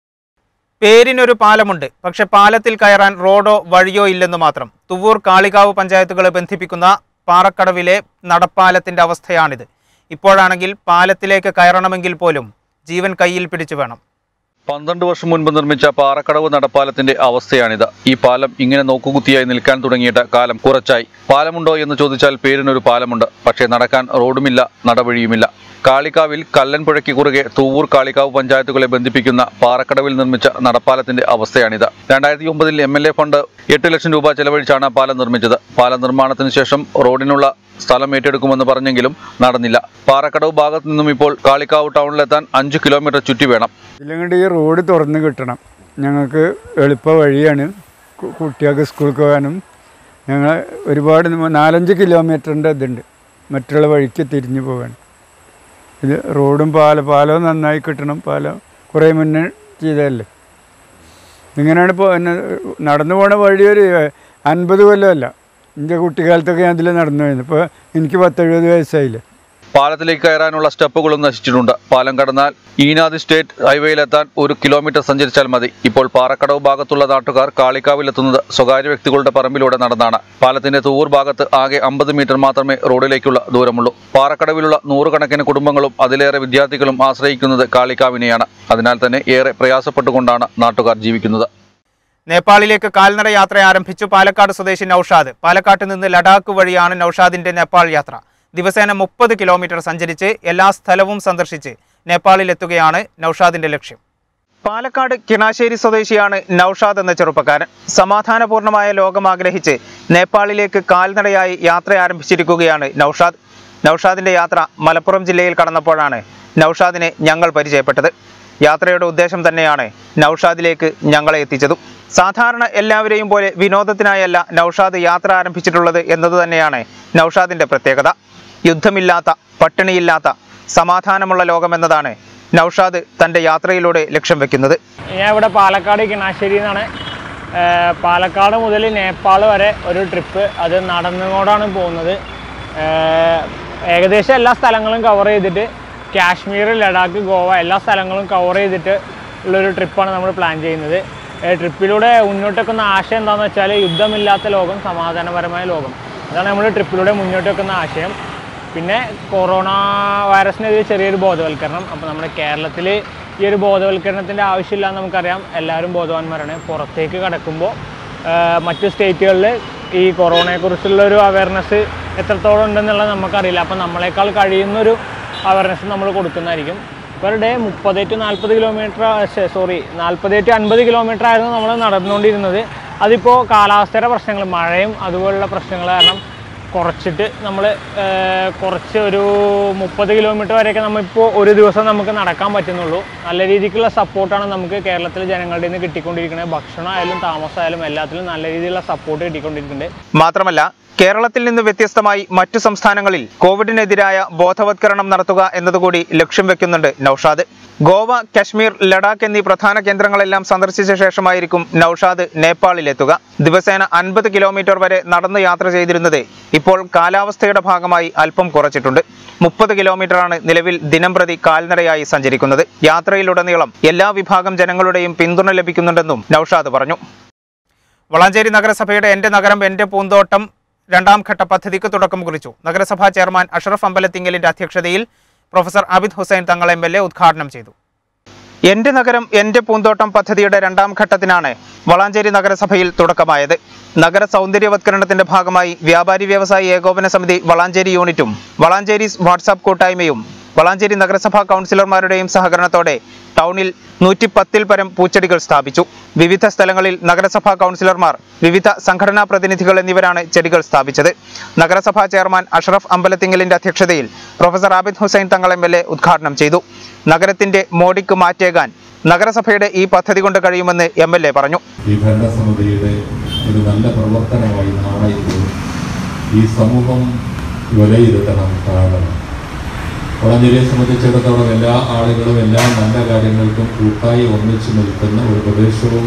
പേരിനൊരു പാലമുണ്ട് പക്ഷെ പാലത്തിൽ കയറാൻ റോഡോ വഴിയോ ഇല്ലെന്ന് മാത്രം തുവൂർ കാളികാവ് പഞ്ചായത്തുകളെ ബന്ധിപ്പിക്കുന്ന പാറക്കടവിലെ നടപ്പാലത്തിന്റെ അവസ്ഥയാണിത് ഇപ്പോഴാണെങ്കിൽ പാലത്തിലേക്ക് കയറണമെങ്കിൽ പോലും ജീവൻ കയ്യിൽ പിടിച്ചു വേണം പന്ത്രണ്ട് വർഷം മുൻപ് നിർമ്മിച്ച പാറക്കടവ് നടപ്പാലത്തിന്റെ അവസ്ഥയാണിത് ഈ പാലം ഇങ്ങനെ നോക്കുകുത്തിയായി നിൽക്കാൻ തുടങ്ങിയിട്ട് കാലം കുറച്ചായി പാലമുണ്ടോ എന്ന് ചോദിച്ചാൽ പേരിനൊരു പാലമുണ്ട് പക്ഷേ നടക്കാൻ റോഡുമില്ല നടവഴിയുമില്ല കാളിക്കാവിൽ കല്ലൻപുഴയ്ക്ക് കുറുകെ തൂവൂർ കാളിക്കാവ് പഞ്ചായത്തുകളെ ബന്ധിപ്പിക്കുന്ന പാറക്കടവിൽ നിർമ്മിച്ച നടപ്പാലത്തിന്റെ അവസ്ഥയാണിത് രണ്ടായിരത്തി ഒമ്പതിൽ എം എൽ എ ഫണ്ട് എട്ട് ലക്ഷം രൂപ ചെലവഴിച്ചാണ് പാലം നിർമ്മിച്ചത് പാലം നിർമ്മാണത്തിന് ശേഷം റോഡിനുള്ള സ്ഥലം ഏറ്റെടുക്കുമെന്ന് പറഞ്ഞെങ്കിലും നടന്നില്ല പാറക്കടവ് ഭാഗത്തു നിന്നും ഇപ്പോൾ കാളിക്കാവ് ടൗണിലെത്താൻ അഞ്ച് കിലോമീറ്റർ ചുറ്റി വേണം ഇല്ലെങ്കിൽ ഈ റോഡ് തുറന്ന് കിട്ടണം ഞങ്ങൾക്ക് എളുപ്പ വഴിയാണ് കു- കുട്ടികൾക്ക് സ്കൂൾക്ക് പോകാനും ഞങ്ങൾ ഒരുപാട് നമ്മ- നാലഞ്ച് കിലോമീറ്ററിൻ്റെ ഇതുണ്ട് മറ്റുള്ള വഴിക്ക് തിരിഞ്ഞു പോകാൻ ഇത് റോഡും പാലം പാലവും നന്നായി കിട്ടണം പാലം കുറേ മുന്നേ ചെയ്തതല്ലേ ഇങ്ങനെയാണ് ഇപ്പോൾ എന്നെ നടന്നു പോണ വഴി ഒരു അൻപത് കൊല്ലമല്ല എൻ്റെ കുട്ടിക്കാലത്തൊക്കെ ഞാൻ അതിൽ നടന്നു പോയിരുന്നു ഇപ്പോൾ എനിക്ക് പത്തെഴുപത് വയസ്സായില്ലേ പാലത്തിലേക്ക് കയറാനുള്ള സ്റ്റെപ്പുകളും നശിച്ചിട്ടുണ്ട് പാലം കടന്നാൽ ഈനാദ് സ്റ്റേറ്റ് ഹൈവേയിലെത്താൻ ഒരു കിലോമീറ്റർ സഞ്ചരിച്ചാൽ മതി ഇപ്പോൾ പാറക്കടവ് ഭാഗത്തുള്ള നാട്ടുകാർ കാളിക്കാവിലെത്തുന്നത് സ്വകാര്യ വ്യക്തികളുടെ പറമ്പിലൂടെ നടന്നാണ് പാലത്തിന്റെ തൂവൂർ ഭാഗത്ത് ആകെ അമ്പത് മീറ്റർ മാത്രമേ റോഡിലേക്കുള്ള ദൂരമുള്ളൂ പാറക്കടവിലുള്ള നൂറുകണക്കിന് കുടുംബങ്ങളും അതിലേറെ വിദ്യാർത്ഥികളും ആശ്രയിക്കുന്നത് കാളിക്കാവിനെയാണ് അതിനാൽ തന്നെ ഏറെ പ്രയാസപ്പെട്ടുകൊണ്ടാണ് നാട്ടുകാർ ജീവിക്കുന്നത് നേപ്പാളിലേക്ക് കാൽനട യാത്ര ആരംഭിച്ചു പാലക്കാട് സ്വദേശി നൌഷാദ് പാലക്കാട്ട് നിന്ന് ലഡാക്ക് വഴിയാണ് നൌഷാദിന്റെ നേപ്പാൾ യാത്ര ദിവസേന മുപ്പത് കിലോമീറ്റർ സഞ്ചരിച്ച് എല്ലാ സ്ഥലവും സന്ദർശിച്ച് നേപ്പാളിലെത്തുകയാണ് നൌഷാദിന്റെ ലക്ഷ്യം പാലക്കാട് കിണാശ്ശേരി സ്വദേശിയാണ് നൌഷാദ് എന്ന ചെറുപ്പക്കാരൻ സമാധാനപൂർണമായ ലോകം ആഗ്രഹിച്ച് നേപ്പാളിലേക്ക് കാൽനടയായി യാത്ര ആരംഭിച്ചിരിക്കുകയാണ് നൌഷാദ് നൌഷാദിന്റെ യാത്ര മലപ്പുറം ജില്ലയിൽ കടന്നപ്പോഴാണ് നൌഷാദിനെ ഞങ്ങൾ പരിചയപ്പെട്ടത് യാത്രയുടെ ഉദ്ദേശം തന്നെയാണ് നൌഷാദിലേക്ക് ഞങ്ങളെ എത്തിച്ചതും സാധാരണ എല്ലാവരെയും പോലെ വിനോദത്തിനായല്ല നൌഷാദ് യാത്ര ആരംഭിച്ചിട്ടുള്ളത് എന്നത് തന്നെയാണ് നൌഷാദിന്റെ പ്രത്യേകത യുദ്ധമില്ലാത്ത പട്ടിണിയില്ലാത്ത സമാധാനമുള്ള ലോകമെന്നതാണ് നൌഷാദ് തന്റെ യാത്രയിലൂടെ ലക്ഷ്യം വെക്കുന്നത് ഞാൻ ഇവിടെ പാലക്കാട് കിണാശ്ശേരി എന്നാണ് ഏഹ് പാലക്കാട് മുതൽ നേപ്പാൾ വരെ ഒരു ട്രിപ്പ് അത് നടന്നുകൊണ്ടാണ് പോകുന്നത് ഏഹ് ഏകദേശം എല്ലാ സ്ഥലങ്ങളും കവർ ചെയ്തിട്ട് കാശ്മീർ ലഡാക്ക് ഗോവ എല്ലാ സ്ഥലങ്ങളും കവർ ചെയ്തിട്ട് ഉള്ളൊരു ട്രിപ്പാണ് നമ്മൾ പ്ലാൻ ചെയ്യുന്നത് ഏഹ് ട്രിപ്പിലൂടെ മുന്നോട്ട് വെക്കുന്ന ആശയം എന്താണെന്ന് വെച്ചാൽ യുദ്ധമില്ലാത്ത ലോകം സമാധാനപരമായ ലോകം അതാണ് നമ്മൾ ട്രിപ്പിലൂടെ മുന്നോട്ട് വെക്കുന്ന ആശയം പിന്നെ കൊറോണ വൈറസിനെതിരെ ചെറിയൊരു ബോധവൽക്കരണം അപ്പോൾ നമ്മുടെ കേരളത്തിൽ ഈ ഒരു ബോധവൽക്കരണത്തിൻ്റെ ആവശ്യമില്ല എന്ന് നമുക്കറിയാം എല്ലാവരും ബോധവാന്മാരാണ് പുറത്തേക്ക് കടക്കുമ്പോൾ മറ്റു സ്റ്റേറ്റുകളിൽ ഈ കൊറോണയെക്കുറിച്ചുള്ള ഒരു അവയർനെസ് എത്രത്തോളം ഉണ്ടെന്നുള്ളത് നമുക്കറിയില്ല അപ്പോൾ നമ്മളെക്കാൾ കഴിയുന്നൊരു അവയർനെസ് നമ്മൾ കൊടുക്കുന്നതായിരിക്കും പെർ ഡേ മുപ്പത് ടു നാൽപ്പത് കിലോമീറ്റർ സോറി നാൽപ്പത് ടു അൻപത് കിലോമീറ്റർ ആയിരുന്നു നമ്മൾ നടന്നുകൊണ്ടിരുന്നത് അതിപ്പോൾ കാലാവസ്ഥയുടെ പ്രശ്നങ്ങൾ മഴയും അതുപോലുള്ള പ്രശ്നങ്ങൾ കാരണം കുറച്ചിട്ട് നമ്മൾ കുറച്ച് ഒരു മുപ്പത് കിലോമീറ്റർ വരെയൊക്കെ നമ്മളിപ്പോൾ ഒരു ദിവസം നമുക്ക് നടക്കാൻ പറ്റുന്നുള്ളൂ നല്ല രീതിക്കുള്ള സപ്പോർട്ടാണ് നമുക്ക് കേരളത്തിലെ ജനങ്ങളുടെ നിന്ന് കിട്ടിക്കൊണ്ടിരിക്കുന്നത് ഭക്ഷണമായാലും താമസമായാലും എല്ലാത്തിലും നല്ല രീതിയിലുള്ള സപ്പോർട്ട് കിട്ടിക്കൊണ്ടിരിക്കുന്നുണ്ട് മാത്രമല്ല കേരളത്തിൽ നിന്ന് വ്യത്യസ്തമായി മറ്റു സംസ്ഥാനങ്ങളിൽ കോവിഡിനെതിരായ ബോധവത്കരണം നടത്തുക എന്നതുകൂടി ലക്ഷ്യം വെക്കുന്നുണ്ട് നൌഷാദ് ഗോവ കശ്മീർ ലഡാക്ക് എന്നീ പ്രധാന കേന്ദ്രങ്ങളെല്ലാം സന്ദർശിച്ച ശേഷമായിരിക്കും നൌഷാദ് നേപ്പാളിലെത്തുക ദിവസേന അൻപത് കിലോമീറ്റർ വരെ നടന്ന് യാത്ര ചെയ്തിരുന്നത് ഇപ്പോൾ കാലാവസ്ഥയുടെ ഭാഗമായി അല്പം കുറച്ചിട്ടുണ്ട് മുപ്പത് കിലോമീറ്ററാണ് നിലവിൽ ദിനം പ്രതി കാൽനടയായി സഞ്ചരിക്കുന്നത് യാത്രയിലുടനീളം എല്ലാ വിഭാഗം ജനങ്ങളുടെയും പിന്തുണ ലഭിക്കുന്നുണ്ടെന്നും നൌഷാദ് പറഞ്ഞു വളാഞ്ചേരി നഗരസഭയുടെ എന്റെ നഗരം എന്റെ പൂന്തോട്ടം രണ്ടാം ഘട്ട പദ്ധതിക്ക് തുടക്കം കുറിച്ചു നഗരസഭാ ചെയർമാൻ അഷറഫ് അമ്പലത്തിങ്കലിന്റെ അധ്യക്ഷതയിൽ professor Abid Hussain Thangal M L A ഉദ്ഘാടനം ചെയ്തു എന്റെ നഗരം എന്റെ പൂന്തോട്ടം പദ്ധതിയുടെ രണ്ടാം ഘട്ടത്തിനാണ് വളാഞ്ചേരി നഗരസഭയിൽ തുടക്കമായത് നഗര സൗന്ദര്യവത്കരണത്തിന്റെ ഭാഗമായി വ്യാപാരി വ്യവസായി ഏകോപന സമിതി വളാഞ്ചേരി യൂണിറ്റും വളാഞ്ചേരി വാട്സാപ്പ് കൂട്ടായ്മയും വളാഞ്ചേരി നഗരസഭാ കൗൺസിലർമാരുടെയും സഹകരണത്തോടെ ടൗണിൽ നൂറ്റി പത്തിൽ പരം പൂച്ചെടികൾ സ്ഥാപിച്ചു വിവിധ സ്ഥലങ്ങളിൽ നഗരസഭാ കൗൺസിലർമാർ വിവിധ സംഘടനാ പ്രതിനിധികൾ എന്നിവരാണ് ചെടികൾ സ്ഥാപിച്ചത് നഗരസഭാ ചെയർമാൻ അഷറഫ് അമ്പലത്തിങ്ങലിന്റെ അധ്യക്ഷതയിൽ professor Abid Hussain Thangal M L A ഉദ്ഘാടനം ചെയ്തു നഗരത്തിന്റെ മോടിക്ക് മാറ്റേകാൻ നഗരസഭയുടെ ഈ പദ്ധതി കൊണ്ട് കഴിയുമെന്ന് എം എൽ എ പറഞ്ഞു ഈ ഭരണസമിതിയുടെ ഒരു നല്ല പ്രവർത്തനമായി നാളെ ഇത് ഈ സമൂഹം വിലയിരുത്തണം കാണണം വളഞ്ചേരിയെ സംബന്ധിച്ചിടത്തോളം എല്ലാ ആളുകളും എല്ലാ നല്ല കാര്യങ്ങൾക്കും കൂട്ടായി ഒന്നിച്ചു നിൽക്കുന്ന ഒരു പ്രദേശവും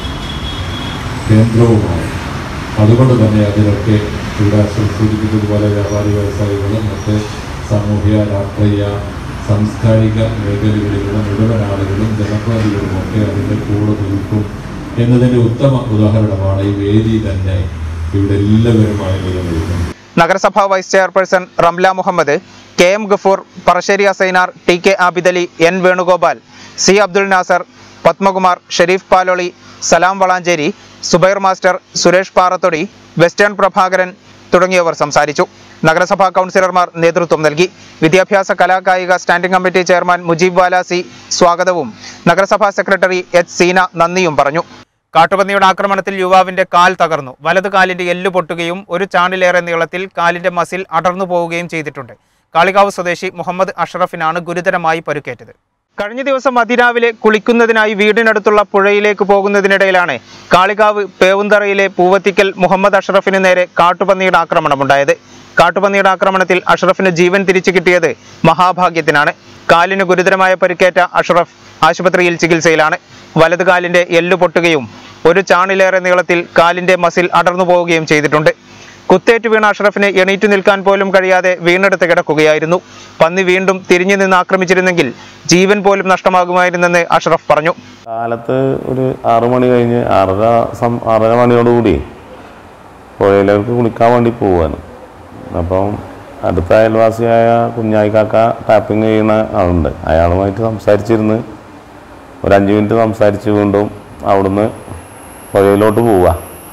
കേന്ദ്രവുമാണ് അതുകൊണ്ട് തന്നെ അതിലൊക്കെ ഇവിടെ സൂചിപ്പിച്ചതുപോലെ വ്യാപാരി വ്യവസായികളും മറ്റ് സാമൂഹ്യ രാഷ്ട്രീയ സാംസ്കാരിക മേഖലകളിലുള്ള മുഴുവൻ ആളുകളും ജനപ്രതിനിധികളും ഒക്കെ അതിൻ്റെ കൂടെ നിൽക്കും എന്നതിൻ്റെ ഉത്തമ ഉദാഹരണമാണ് ഈ വേദി തന്നെ ഇവിടെ എല്ലാവരുമായി നിലനിൽക്കുന്നത് നഗരസഭാ vice chairperson Ramla Muhammad K M Gafoor Parassery Asainar T K Abidali N Venugopal C Abdul Nasar Padmakumar Shareef Paloli Salam Valanchery Subair master Suresh Parathodi western Prabhakaran തുടങ്ങിയവർ സംസാരിച്ചു നഗരസഭാ കൗൺസിലർമാർ നേതൃത്വം നൽകി വിദ്യാഭ്യാസ കലാകായിക standing committee chairman Mujeeb Valasi സ്വാഗതവും നഗരസഭാ സെക്രട്ടറി എച്ച് സീന നന്ദിയും പറഞ്ഞു കാട്ടുപന്നിയുടെ ആക്രമണത്തിൽ യുവാവിന്റെ കാൽ തകർന്നു വലത് കാലിന്റെ എല്ല് പൊട്ടുകയും ഒരു ചാണിലേറെ നീളത്തിൽ കാലിന്റെ മസിൽ അടർന്നു പോവുകയും ചെയ്തിട്ടുണ്ട് കാളികാവ് സ്വദേശി മുഹമ്മദ് അഷ്റഫിനാണ് ഗുരുതരമായി പരുക്കേറ്റത് കഴിഞ്ഞ ദിവസം അതിരാവിലെ കുളിക്കുന്നതിനായി വീടിനടുത്തുള്ള പുഴയിലേക്ക് പോകുന്നതിനിടയിലാണ് കാളികാവ് പേവുന്തറയിലെ പൂവത്തിക്കൽ മുഹമ്മദ് അഷ്റഫിന് നേരെ കാട്ടുപന്നിയുടെ ആക്രമണമുണ്ടായത് കാട്ടുപന്നിയുടെ ആക്രമണത്തിൽ അഷ്റഫിന് ജീവൻ തിരിച്ചു കിട്ടിയത് മഹാഭാഗ്യത്തിനാണ് കാലിന് ഗുരുതരമായ പരിക്കേറ്റ അഷ്റഫ് ആശുപത്രിയിൽ ചികിത്സയിലാണ് വലത് കാലിന്റെ എല്ല് പൊട്ടുകയും ഒരു ചാണിലേറെ നീളത്തിൽ കാലിന്റെ മസിൽ അടർന്നു പോവുകയും ചെയ്തിട്ടുണ്ട് കുത്തേറ്റ് വീണ അഷ്റഫിന് എണീറ്റു നിൽക്കാൻ പോലും കഴിയാതെ വീണെടുത്ത് കിടക്കുകയായിരുന്നു പന്നി വീണ്ടും തിരിഞ്ഞു നിന്ന് ആക്രമിച്ചിരുന്നെങ്കിൽ ജീവൻ പോലും നഷ്ടമാകുമായിരുന്നെന്ന് അഷ്റഫ് പറഞ്ഞു കാലത്ത് ഒരു ആറു മണി കഴിഞ്ഞ് ആറര സം ആറര മണിയോടുകൂടി പുഴയിലേക്ക് കുളിക്കാൻ വേണ്ടി പോവാണ് അപ്പം അടുത്ത അയൽവാസിയായ കുഞ്ഞായി കാക്ക ടാപ്പിംഗ് ചെയ്യുന്ന ആളുണ്ട് അയാളുമായിട്ട് സംസാരിച്ചിരുന്ന് ഒരു അഞ്ച് മിനിറ്റ് സംസാരിച്ച് വീണ്ടും അവിടുന്ന് പുഴയിലോട്ട് പോവുക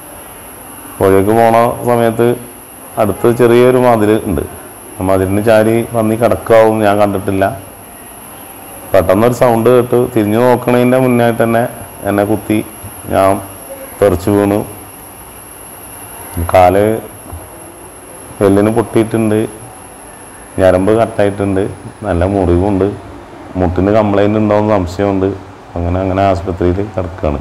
പുഴയ്ക്ക് പോണ സമയത്ത് അടുത്ത് ചെറിയൊരു മതിൽ ഉണ്ട് ആ മതിലിന് ചാരി പന്നി കിടക്കാവും ഞാൻ കണ്ടിട്ടില്ല പെട്ടെന്നൊരു സൗണ്ട് കേട്ട് തിരിഞ്ഞു നോക്കണതിൻ്റെ മുന്നായിട്ട് തന്നെ എന്നെ കുത്തി ഞാൻ തെറിച്ചു വീണു കാല് എല്ലിന് പൊട്ടിയിട്ടുണ്ട് ഞരമ്പ് കട്ടായിട്ടുണ്ട് നല്ല മുറിവുണ്ട് മുട്ടിന് കംപ്ലൈൻറ്റ് ഉണ്ടോയെന്ന് സംശയമുണ്ട് അങ്ങനെ അങ്ങനെ ആശുപത്രിയിൽ കിടക്കുകയാണ്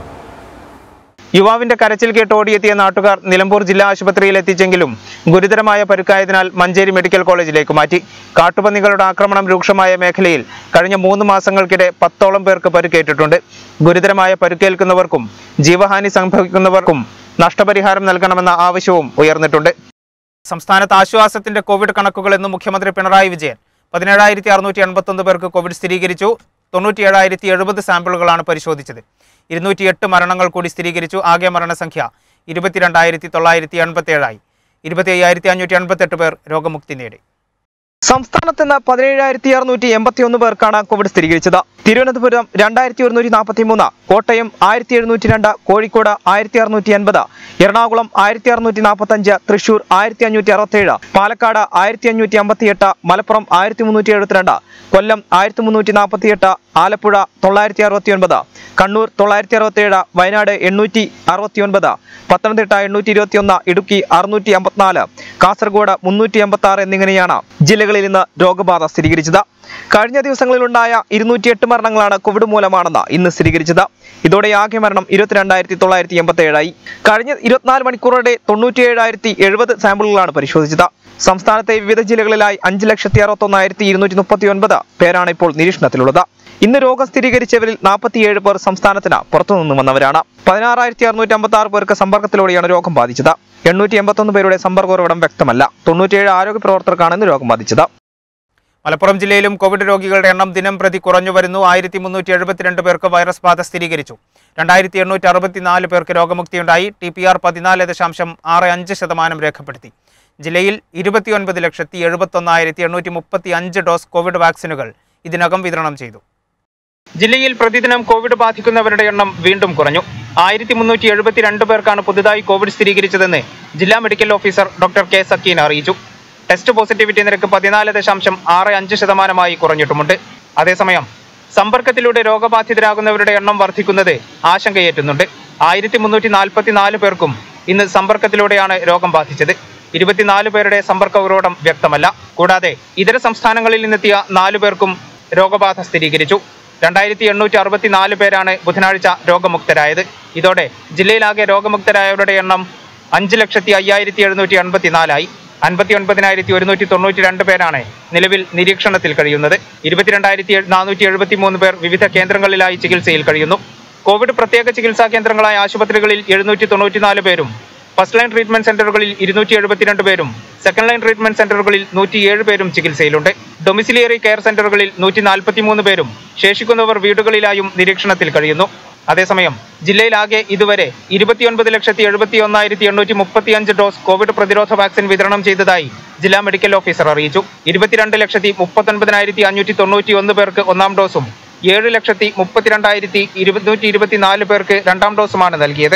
യുവാവിന്റെ കരച്ചിൽ കേട്ട് ഓടിയെത്തിയ നാട്ടുകാർ നിലമ്പൂർ ജില്ലാ ആശുപത്രിയിൽ എത്തിച്ചെങ്കിലും ഗുരുതരമായ പരുക്കായതിനാൽ മഞ്ചേരി മെഡിക്കൽ കോളേജിലേക്ക് മാറ്റി കാട്ടുപന്നികളുടെ ആക്രമണം രൂക്ഷമായ മേഖലയിൽ കഴിഞ്ഞ മൂന്ന് മാസങ്ങൾക്കിടെ പത്തോളം പേർക്ക് പരുക്കേറ്റിട്ടുണ്ട് ഗുരുതരമായ പരുക്കേൽക്കുന്നവർക്കും ജീവഹാനി സംഭവിക്കുന്നവർക്കും നഷ്ടപരിഹാരം നൽകണമെന്ന ആവശ്യവും ഉയർന്നിട്ടുണ്ട് സംസ്ഥാനത്ത് ആശ്വാസത്തിന്റെ കോവിഡ് കണക്കുകൾ എന്ന് മുഖ്യമന്ത്രി പിണറായി വിജയൻ പതിനേഴായിരത്തി അറുന്നൂറ്റി എൺപത്തൊന്ന് പേർക്ക് കോവിഡ് സ്ഥിരീകരിച്ചു തൊണ്ണൂറ്റിയേഴായിരത്തി എഴുപത് സാമ്പിളുകളാണ് പരിശോധിച്ചത് ഇരുന്നൂറ്റിയെട്ട് മരണങ്ങൾ കൂടി സ്ഥിരീകരിച്ചു ആകെ മരണസംഖ്യ ഇരുപത്തിരണ്ടായിരത്തി തൊള്ളായിരത്തി എൺപത്തേഴായി ഇരുപത്തി അയ്യായിരത്തി അഞ്ഞൂറ്റി എൺപത്തെട്ട് പേർ രോഗമുക്തി നേടി സംസ്ഥാനത്ത് നിന്ന് പതിനേഴായിരത്തി അറുന്നൂറ്റി എൺപത്തി ഒന്ന് പേർക്കാണ് കോവിഡ് സ്ഥിരീകരിച്ചത് തിരുവനന്തപുരം രണ്ടായിരത്തി ഒരുന്നൂറ്റി നാൽപ്പത്തി മൂന്ന് കോട്ടയം ആയിരത്തി എഴുന്നൂറ്റി രണ്ട് കോഴിക്കോട് ആയിരത്തി അറുന്നൂറ്റി എൺപത് എറണാകുളം ആയിരത്തി അറുന്നൂറ്റി നാൽപ്പത്തി അഞ്ച് തൃശൂർ ആയിരത്തി അഞ്ഞൂറ്റി അറുപത്തേഴ് പാലക്കാട് ആയിരത്തി അഞ്ഞൂറ്റി അമ്പത്തി എട്ട് മലപ്പുറം ആയിരത്തി മുന്നൂറ്റി എഴുപത്തിരണ്ട് കൊല്ലം ആയിരത്തി മുന്നൂറ്റി നാൽപ്പത്തി എട്ട് ആലപ്പുഴ തൊള്ളായിരത്തി അറുപത്തി ഒൻപത് കണ്ണൂർ തൊള്ളായിരത്തി അറുപത്തേഴ് വയനാട് എണ്ണൂറ്റി അറുപത്തി ഒൻപത് പത്തനംതിട്ട എണ്ണൂറ്റി ഇരുപത്തി ഒന്ന് ഇടുക്കി അറുന്നൂറ്റി അമ്പത്തിനാല് കാസർഗോഡ് മുന്നൂറ്റി എൺപത്തി ആറ് എന്നിങ്ങനെയാണ് ജില്ലകളിൽ ഇന്ന് രോഗബാധ സ്ഥിരീകരിച്ചത് കഴിഞ്ഞ ദിവസങ്ങളിലുണ്ടായ ഇരുന്നൂറ്റിയെട്ട് മരണങ്ങളാണ് കോവിഡ് മൂലമാണെന്ന് ഇന്ന് സ്ഥിരീകരിച്ചത് ഇതോടെ ആകെ മരണം ഇരുപത്തിരണ്ടായിരത്തി തൊള്ളായിരത്തി എൺപത്തി ഏഴായി കഴിഞ്ഞ ഇരുപത്തിനാല് മണിക്കൂറുടെ തൊണ്ണൂറ്റിയേഴായിരത്തി എഴുപത് സാമ്പിളുകളാണ് പരിശോധിച്ചത് സംസ്ഥാനത്തെ വിവിധ ജില്ലകളിലായി അഞ്ച് ലക്ഷത്തി അറുപത്തൊന്നായിരത്തി ഇരുന്നൂറ്റി മുപ്പത്തി ഒൻപത് പേരാണ് ഇപ്പോൾ നിരീക്ഷണത്തിലുള്ളത് ഇന്ന് രോഗം സ്ഥിരീകരിച്ചവരിൽ നാൽപ്പത്തിയേഴ് പേർ സംസ്ഥാനത്തിന് പുറത്തുനിന്ന് വന്നവരാണ് പതിനാറായിരത്തി അറുന്നൂറ്റി അമ്പത്തി ആറ് പേർക്ക് സമ്പർക്കത്തിലൂടെയാണ് രോഗം ബാധിച്ചത് എണ്ണൂറ്റി എൺപത്തൊന്ന് പേരുടെ സമ്പർക്ക ഉറവിടം വ്യക്തമല്ല തൊണ്ണൂറ്റിയേഴ് ആരോഗ്യ പ്രവർത്തകർക്കാണ് ഇന്ന് രോഗം ബാധിച്ചത് മലപ്പുറം ജില്ലയിലും കോവിഡ് രോഗികളുടെ എണ്ണം ദിനം പ്രതി കുറഞ്ഞു വരുന്നു ആയിരത്തി മുന്നൂറ്റി എഴുപത്തിരണ്ട് പേർക്ക് വൈറസ് ബാധ സ്ഥിരീകരിച്ചു രണ്ടായിരത്തി എണ്ണൂറ്റി അറുപത്തിനാല് പേർക്ക് രോഗമുക്തിയുണ്ടായി ടി പി ആർ പതിനാല് ദശാംശം ആറ് അഞ്ച് ശതമാനം രേഖപ്പെടുത്തി ജില്ലയിൽ ഇരുപത്തിയൊൻപത് ലക്ഷത്തി എഴുപത്തൊന്നായിരത്തി എണ്ണൂറ്റി മുപ്പത്തി അഞ്ച് ഡോസ് കോവിഡ് വാക്സിനുകൾ ഇതിനകം വിതരണം ചെയ്തു ജില്ലയിൽ പ്രതിദിനം കോവിഡ് ബാധിക്കുന്നവരുടെ എണ്ണം വീണ്ടും കുറഞ്ഞു ആയിരത്തി മുന്നൂറ്റി എഴുപത്തിരണ്ട് പേർക്കാണ് പുതുതായി കോവിഡ് സ്ഥിരീകരിച്ചതെന്ന് ജില്ലാ medical officer doctor K Sakeen അറിയിച്ചു ടെസ്റ്റ് പോസിറ്റിവിറ്റി നിരക്ക് പതിനാല് ദശാംശം ആറ് അഞ്ച് ശതമാനമായി കുറഞ്ഞിട്ടുമുണ്ട് അതേസമയം സമ്പർക്കത്തിലൂടെ രോഗബാധിതരാകുന്നവരുടെ എണ്ണം വർദ്ധിക്കുന്നത് ആശങ്കയേറ്റുന്നുണ്ട് ആയിരത്തി മുന്നൂറ്റി നാൽപ്പത്തിനാല് പേർക്കും ഇന്ന് സമ്പർക്കത്തിലൂടെയാണ് രോഗം ബാധിച്ചത് ഇരുപത്തിനാല് പേരുടെ സമ്പർക്ക ഉറവിടം വ്യക്തമല്ല കൂടാതെ ഇതര സംസ്ഥാനങ്ങളിൽ നിന്നെത്തിയ നാലു പേർക്കും രോഗബാധ സ്ഥിരീകരിച്ചു രണ്ടായിരത്തി എണ്ണൂറ്റി അറുപത്തിനാല് പേരാണ് ബുധനാഴ്ച രോഗമുക്തരായത് ഇതോടെ ജില്ലയിലാകെ രോഗമുക്തരായവരുടെ എണ്ണം അഞ്ച് ലക്ഷത്തി അയ്യായിരത്തി എഴുന്നൂറ്റി എൺപത്തിനാലായി അൻപത്തി ഒൻപതിനായിരത്തി ഒരുന്നൂറ്റി തൊണ്ണൂറ്റി രണ്ട് പേരാണ് നിലവിൽ നിരീക്ഷണത്തിൽ കഴിയുന്നത് ഇരുപത്തിരണ്ടായിരത്തി നാനൂറ്റി എഴുപത്തി മൂന്ന് പേർ വിവിധ കേന്ദ്രങ്ങളിലായി ചികിത്സയിൽ കഴിയുന്നു കോവിഡ് പ്രത്യേക ചികിത്സാ കേന്ദ്രങ്ങളായ ആശുപത്രികളിൽ എഴുന്നൂറ്റി തൊണ്ണൂറ്റിനാല് പേരും ഫസ്റ്റ് ലൈൻ ട്രീറ്റ്മെന്റ് സെന്ററുകളിൽ ഇരുന്നൂറ്റി എഴുപത്തിരണ്ട് പേരും സെക്കൻഡ് ലൈൻ ട്രീറ്റ്മെന്റ് സെന്ററുകളിൽ നൂറ്റിയേഴ് പേരും ചികിത്സയിലുണ്ട് ഡൊമിസിലിയറി കെയർ സെന്ററുകളിൽ നൂറ്റി നാൽപ്പത്തിമൂന്ന് പേരും ശേഷിക്കുന്നവർ വീടുകളിലായും നിരീക്ഷണത്തിൽ കഴിയുന്നു അതേസമയം ജില്ലയിലാകെ ഇതുവരെ ഇരുപത്തിയൊൻപത് ലക്ഷത്തി എഴുപത്തി ഒന്നായിരത്തി എണ്ണൂറ്റി മുപ്പത്തിയഞ്ച് ഡോസ് കോവിഡ് പ്രതിരോധ വാക്സിൻ വിതരണം ചെയ്തതായി ജില്ലാ മെഡിക്കൽ ഓഫീസർ അറിയിച്ചു ഇരുപത്തിരണ്ട് ലക്ഷത്തി മുപ്പത്തൊൻപതിനായിരത്തി അഞ്ഞൂറ്റി തൊണ്ണൂറ്റി ഒന്ന് പേർക്ക് ഒന്നാം ഡോസും ഏഴ് ലക്ഷത്തി മുപ്പത്തിരണ്ടായിരത്തി ഇരുന്നൂറ്റി ഇരുപത്തിനാല് പേർക്ക് രണ്ടാം ഡോസുമാണ് നൽകിയത്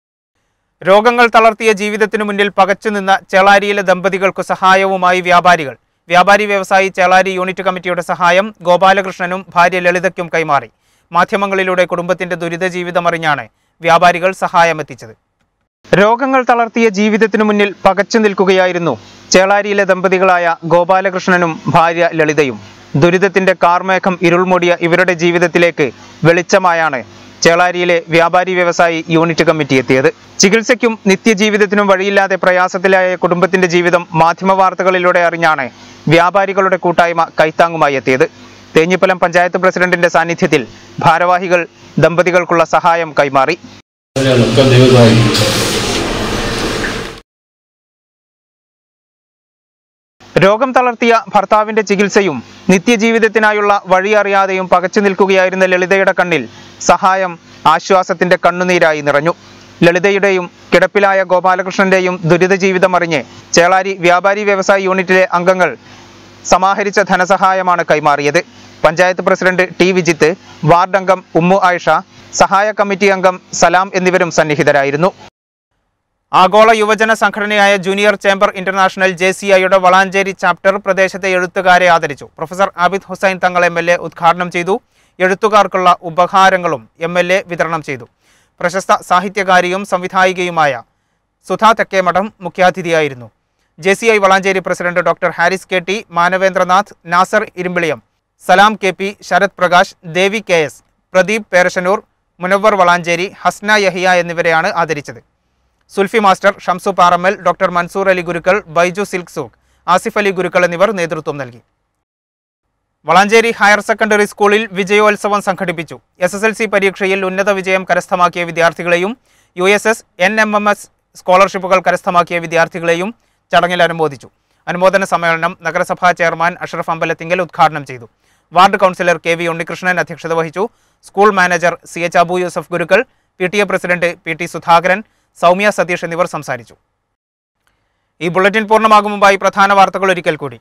രോഗങ്ങൾ തളർത്തിയ ജീവിതത്തിനു മുന്നിൽ പകച്ചുനിന്ന ചേളാരിയിലെ ദമ്പതികൾക്കു സഹായവുമായി വ്യാപാരികൾ വ്യാപാരി വ്യവസായി ചേളാരി യൂണിറ്റ് കമ്മിറ്റിയുടെ സഹായം ഗോപാലകൃഷ്ണനും ഭാര്യ ലളിതയ്ക്കും കൈമാറി മാധ്യമങ്ങളിലൂടെ കുടുംബത്തിന്റെ ദുരിത ജീവിതമറിഞ്ഞാണ് വ്യാപാരികൾ സഹായമെത്തിച്ചത് രോഗങ്ങൾ തളർത്തിയ ജീവിതത്തിനു മുന്നിൽ പകച്ചു നിൽക്കുകയായിരുന്നു ചേളാരിയിലെ ദമ്പതികളായ ഗോപാലകൃഷ്ണനും ഭാര്യ ലളിതയും ദുരിതത്തിന്റെ കാർമേഘം ഇരുൾമൂടിയ ഇവരുടെ ജീവിതത്തിലേക്ക് വെളിച്ചമായാണ് ചേളാരിയിലെ വ്യാപാരി വ്യവസായി യൂണിറ്റ് കമ്മിറ്റി എത്തിയത് ചികിത്സയ്ക്കും നിത്യജീവിതത്തിനും വഴിയില്ലാതെ പ്രയാസത്തിലായ കുടുംബത്തിന്റെ ജീവിതം മാധ്യമ വാർത്തകളിലൂടെ അറിഞ്ഞാണ് വ്യാപാരികളുടെ കൂട്ടായ്മ കൈത്താങ്ങുമായി എത്തിയത് തേഞ്ഞിപ്പലം പഞ്ചായത്ത് പ്രസിഡന്റിന്റെ സാന്നിധ്യത്തിൽ ഭാരവാഹികൾ ദമ്പതികൾക്കുള്ള സഹായം കൈമാറി ഒക്കെ ദൈവമായിരിക്കും രോഗം തളർത്തിയ ഭർത്താവിന്റെ ചികിത്സയും നിത്യജീവിതത്തിനായുള്ള വഴി അറിയാതെയും പകച്ചു നിൽക്കുകയായിരുന്ന ലളിതയുടെ കണ്ണിൽ സഹായം ആശ്വാസത്തിന്റെ കണ്ണുനീരായി നിറഞ്ഞു ലളിതയുടെയും കിടപ്പിലായ ഗോപാലകൃഷ്ണന്റെയും ദുരിത ജീവിതം അറിഞ്ഞ് ചേളാരി വ്യാപാരി വ്യവസായ യൂണിറ്റിലെ അംഗങ്ങൾ സമാഹരിച്ച ധനസഹായമാണ് കൈമാറിയത് panchayat president T Vijith ward അംഗം ഉമ്മു ആയിഷ സഹായ കമ്മിറ്റി അംഗം സലാം എന്നിവരും സന്നിഹിതരായിരുന്നു ആഗോള യുവജന സംഘടനയായ junior chamber international J C ഐയുടെ വളാഞ്ചേരി ചാപ്റ്റർ പ്രദേശത്തെ എഴുത്തുകാരെ ആദരിച്ചു professor Abid Hussain Thangal M L A ഉദ്ഘാടനം ചെയ്തു എഴുത്തുകാർക്കുള്ള ഉപഹാരങ്ങളും എം എൽ എ വിതരണം ചെയ്തു പ്രശസ്ത സാഹിത്യകാരിയും സംവിധായികയുമായ സുധാ തെക്കേമഠം മുഖ്യാതിഥിയായിരുന്നു J C I Valanchery president doctor Haris K T Manavendranath Nasar Irimbiliyam Salam K P Sarath Prakash Devi K S Pradeep Perasanur Munavar Valanchery Hasna Yahiya എന്നിവരെയാണ് ആദരിച്ചത് Sulfi master Shamsu Parammal doctor Mansoor Ali Gurukkal Baiju silk souk Asif Ali Gurukkal എന്നിവർ നേതൃത്വം നൽകി വളാഞ്ചേരി ഹയർ സെക്കൻഡറി സ്കൂളിൽ വിജയോത്സവം സംഘടിപ്പിച്ചു എസ് എസ് എൽ സി പരീക്ഷയിൽ ഉന്നത വിജയം കരസ്ഥമാക്കിയ വിദ്യാർത്ഥികളെയും U S S N M M S സ്കോളർഷിപ്പുകൾ കരസ്ഥമാക്കിയ വിദ്യാർത്ഥികളെയും ചടങ്ങിൽ അനുമോദിച്ചു അനുമോദന സമ്മേളനം നഗരസഭാ ചെയർമാൻ അഷറഫ് അമ്പലത്തിങ്കൽ ഉദ്ഘാടനം ചെയ്തു ward councillor K V Unnikrishnan അധ്യക്ഷത വഹിച്ചു school manager C H Abu Yusuf Gurukkal P T A president P T Sudhakaran Soumya Satheesh എന്നിവർ സംസാരിച്ചു ഈ ബുള്ളറ്റിൻ പൂർണ്ണമാകും മുമ്പായി പ്രധാന വാർത്തകൾ ഒരിക്കൽ കൂടി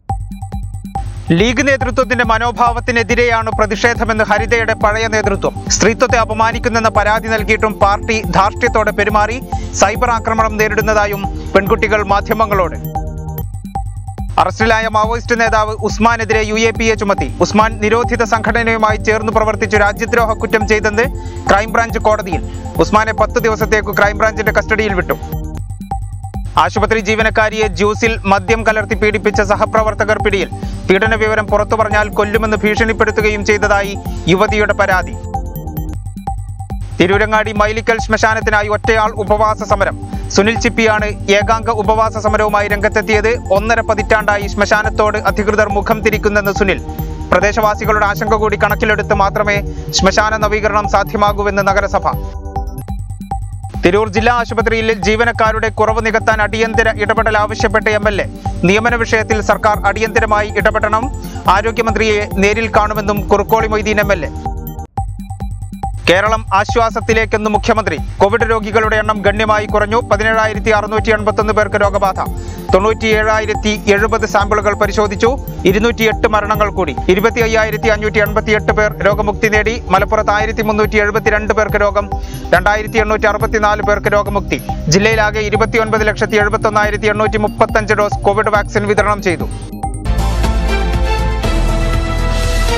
ലീഗ് നേതൃത്വത്തിന്റെ മനോഭാവത്തിനെതിരെയാണ് പ്രതിഷേധമെന്ന് ഹരിതയുടെ പഴയ നേതൃത്വം സ്ത്രീത്വത്തെ അപമാനിക്കുന്നെന്ന പരാതി നൽകിയിട്ടും പാർട്ടി ധാർഷ്ട്യത്തോടെ പെരുമാറി സൈബർ ആക്രമണം നേരിടുന്നതായും പെൺകുട്ടികൾ മാധ്യമങ്ങളോട് അറസ്റ്റിലായ മാവോയിസ്റ്റ് നേതാവ് ഉസ്മാനെതിരെ യു എ പി എ ചുമത്തി ഉസ്മാൻ നിരോധിത സംഘടനയുമായി ചേർന്ന് പ്രവർത്തിച്ചു രാജ്യദ്രോഹ കുറ്റം ചെയ്തെന്ന് ക്രൈംബ്രാഞ്ച് കോടതിയിൽ ഉസ്മാനെ പത്ത് ദിവസത്തേക്ക് ക്രൈംബ്രാഞ്ചിന്റെ കസ്റ്റഡിയിൽ വിട്ടു ആശുപത്രി ജീവനക്കാരിയെ ജ്യൂസിൽ മദ്യം കലർത്തി പീഡിപ്പിച്ച സഹപ്രവർത്തകർ പിടിയിൽ പീഡന വിവരം പുറത്തു പറഞ്ഞാൽ കൊല്ലുമെന്ന് ഭീഷണിപ്പെടുത്തുകയും ചെയ്തതായി യുവതിയുടെ പരാതി തിരൂരങ്ങാടി മൈലിക്കൽ ശ്മശാനത്തിനായി ഒറ്റയാൾ ഉപവാസ സമരം സുനിൽ ചിപ്പിയാണ് ഏകാംഗ ഉപവാസ സമരവുമായി രംഗത്തെത്തിയത് ഒന്നര പതിറ്റാണ്ടായി ശ്മശാനത്തോട് അധികൃതർ മുഖം തിരിക്കുന്നെന്ന് സുനിൽ പ്രദേശവാസികളുടെ ആശങ്ക കൂടി കണക്കിലെടുത്ത് മാത്രമേ ശ്മശാന നവീകരണം സാധ്യമാകൂവെന്ന് നഗരസഭ തിരൂർ ജില്ലാ ആശുപത്രിയിൽ ജീവനക്കാരുടെ കുറവ് നികത്താൻ അടിയന്തര ഇടപെടൽ ആവശ്യപ്പെട്ട് എം എൽ എ നിയമന വിഷയത്തിൽ സർക്കാർ അടിയന്തരമായി ഇടപെടണം ആരോഗ്യമന്ത്രിയെ നേരിൽ കാണുമെന്നും Kurukkoli Moideen M L A Keralam ആശ്വാസത്തിലേക്കെന്ന് മുഖ്യമന്ത്രി കോവിഡ് രോഗികളുടെ എണ്ണം ഗണ്യമായി കുറഞ്ഞു പതിനേഴായിരത്തി അറുന്നൂറ്റി എൺപത്തൊന്ന് പേർക്ക് രോഗബാധ തൊണ്ണൂറ്റി ഏഴായിരത്തി എഴുപത് സാമ്പിളുകൾ പരിശോധിച്ചു ഇരുന്നൂറ്റി എട്ട് മരണങ്ങൾ കൂടി ഇരുപത്തി അയ്യായിരത്തി അഞ്ഞൂറ്റി എൺപത്തി എട്ട് പേർ രോഗമുക്തി നേടി മലപ്പുറത്ത് ആയിരത്തി മുന്നൂറ്റി എഴുപത്തിരണ്ട് പേർക്ക് രോഗം രണ്ടായിരത്തി എണ്ണൂറ്റി അറുപത്തിനാല് പേർക്ക് രോഗമുക്തി ജില്ലയിലാകെ ഇരുപത്തിയൊൻപത് ലക്ഷത്തി എഴുപത്തൊന്നായിരത്തി എണ്ണൂറ്റി മുപ്പത്തഞ്ച് ഡോസ് കോവിഡ് വാക്സിൻ വിതരണം ചെയ്തു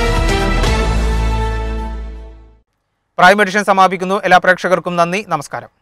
പ്രൈം എഡിഷൻ സമാപിക്കുന്നു എല്ലാ പ്രേക്ഷകർക്കും നന്ദി നമസ്കാരം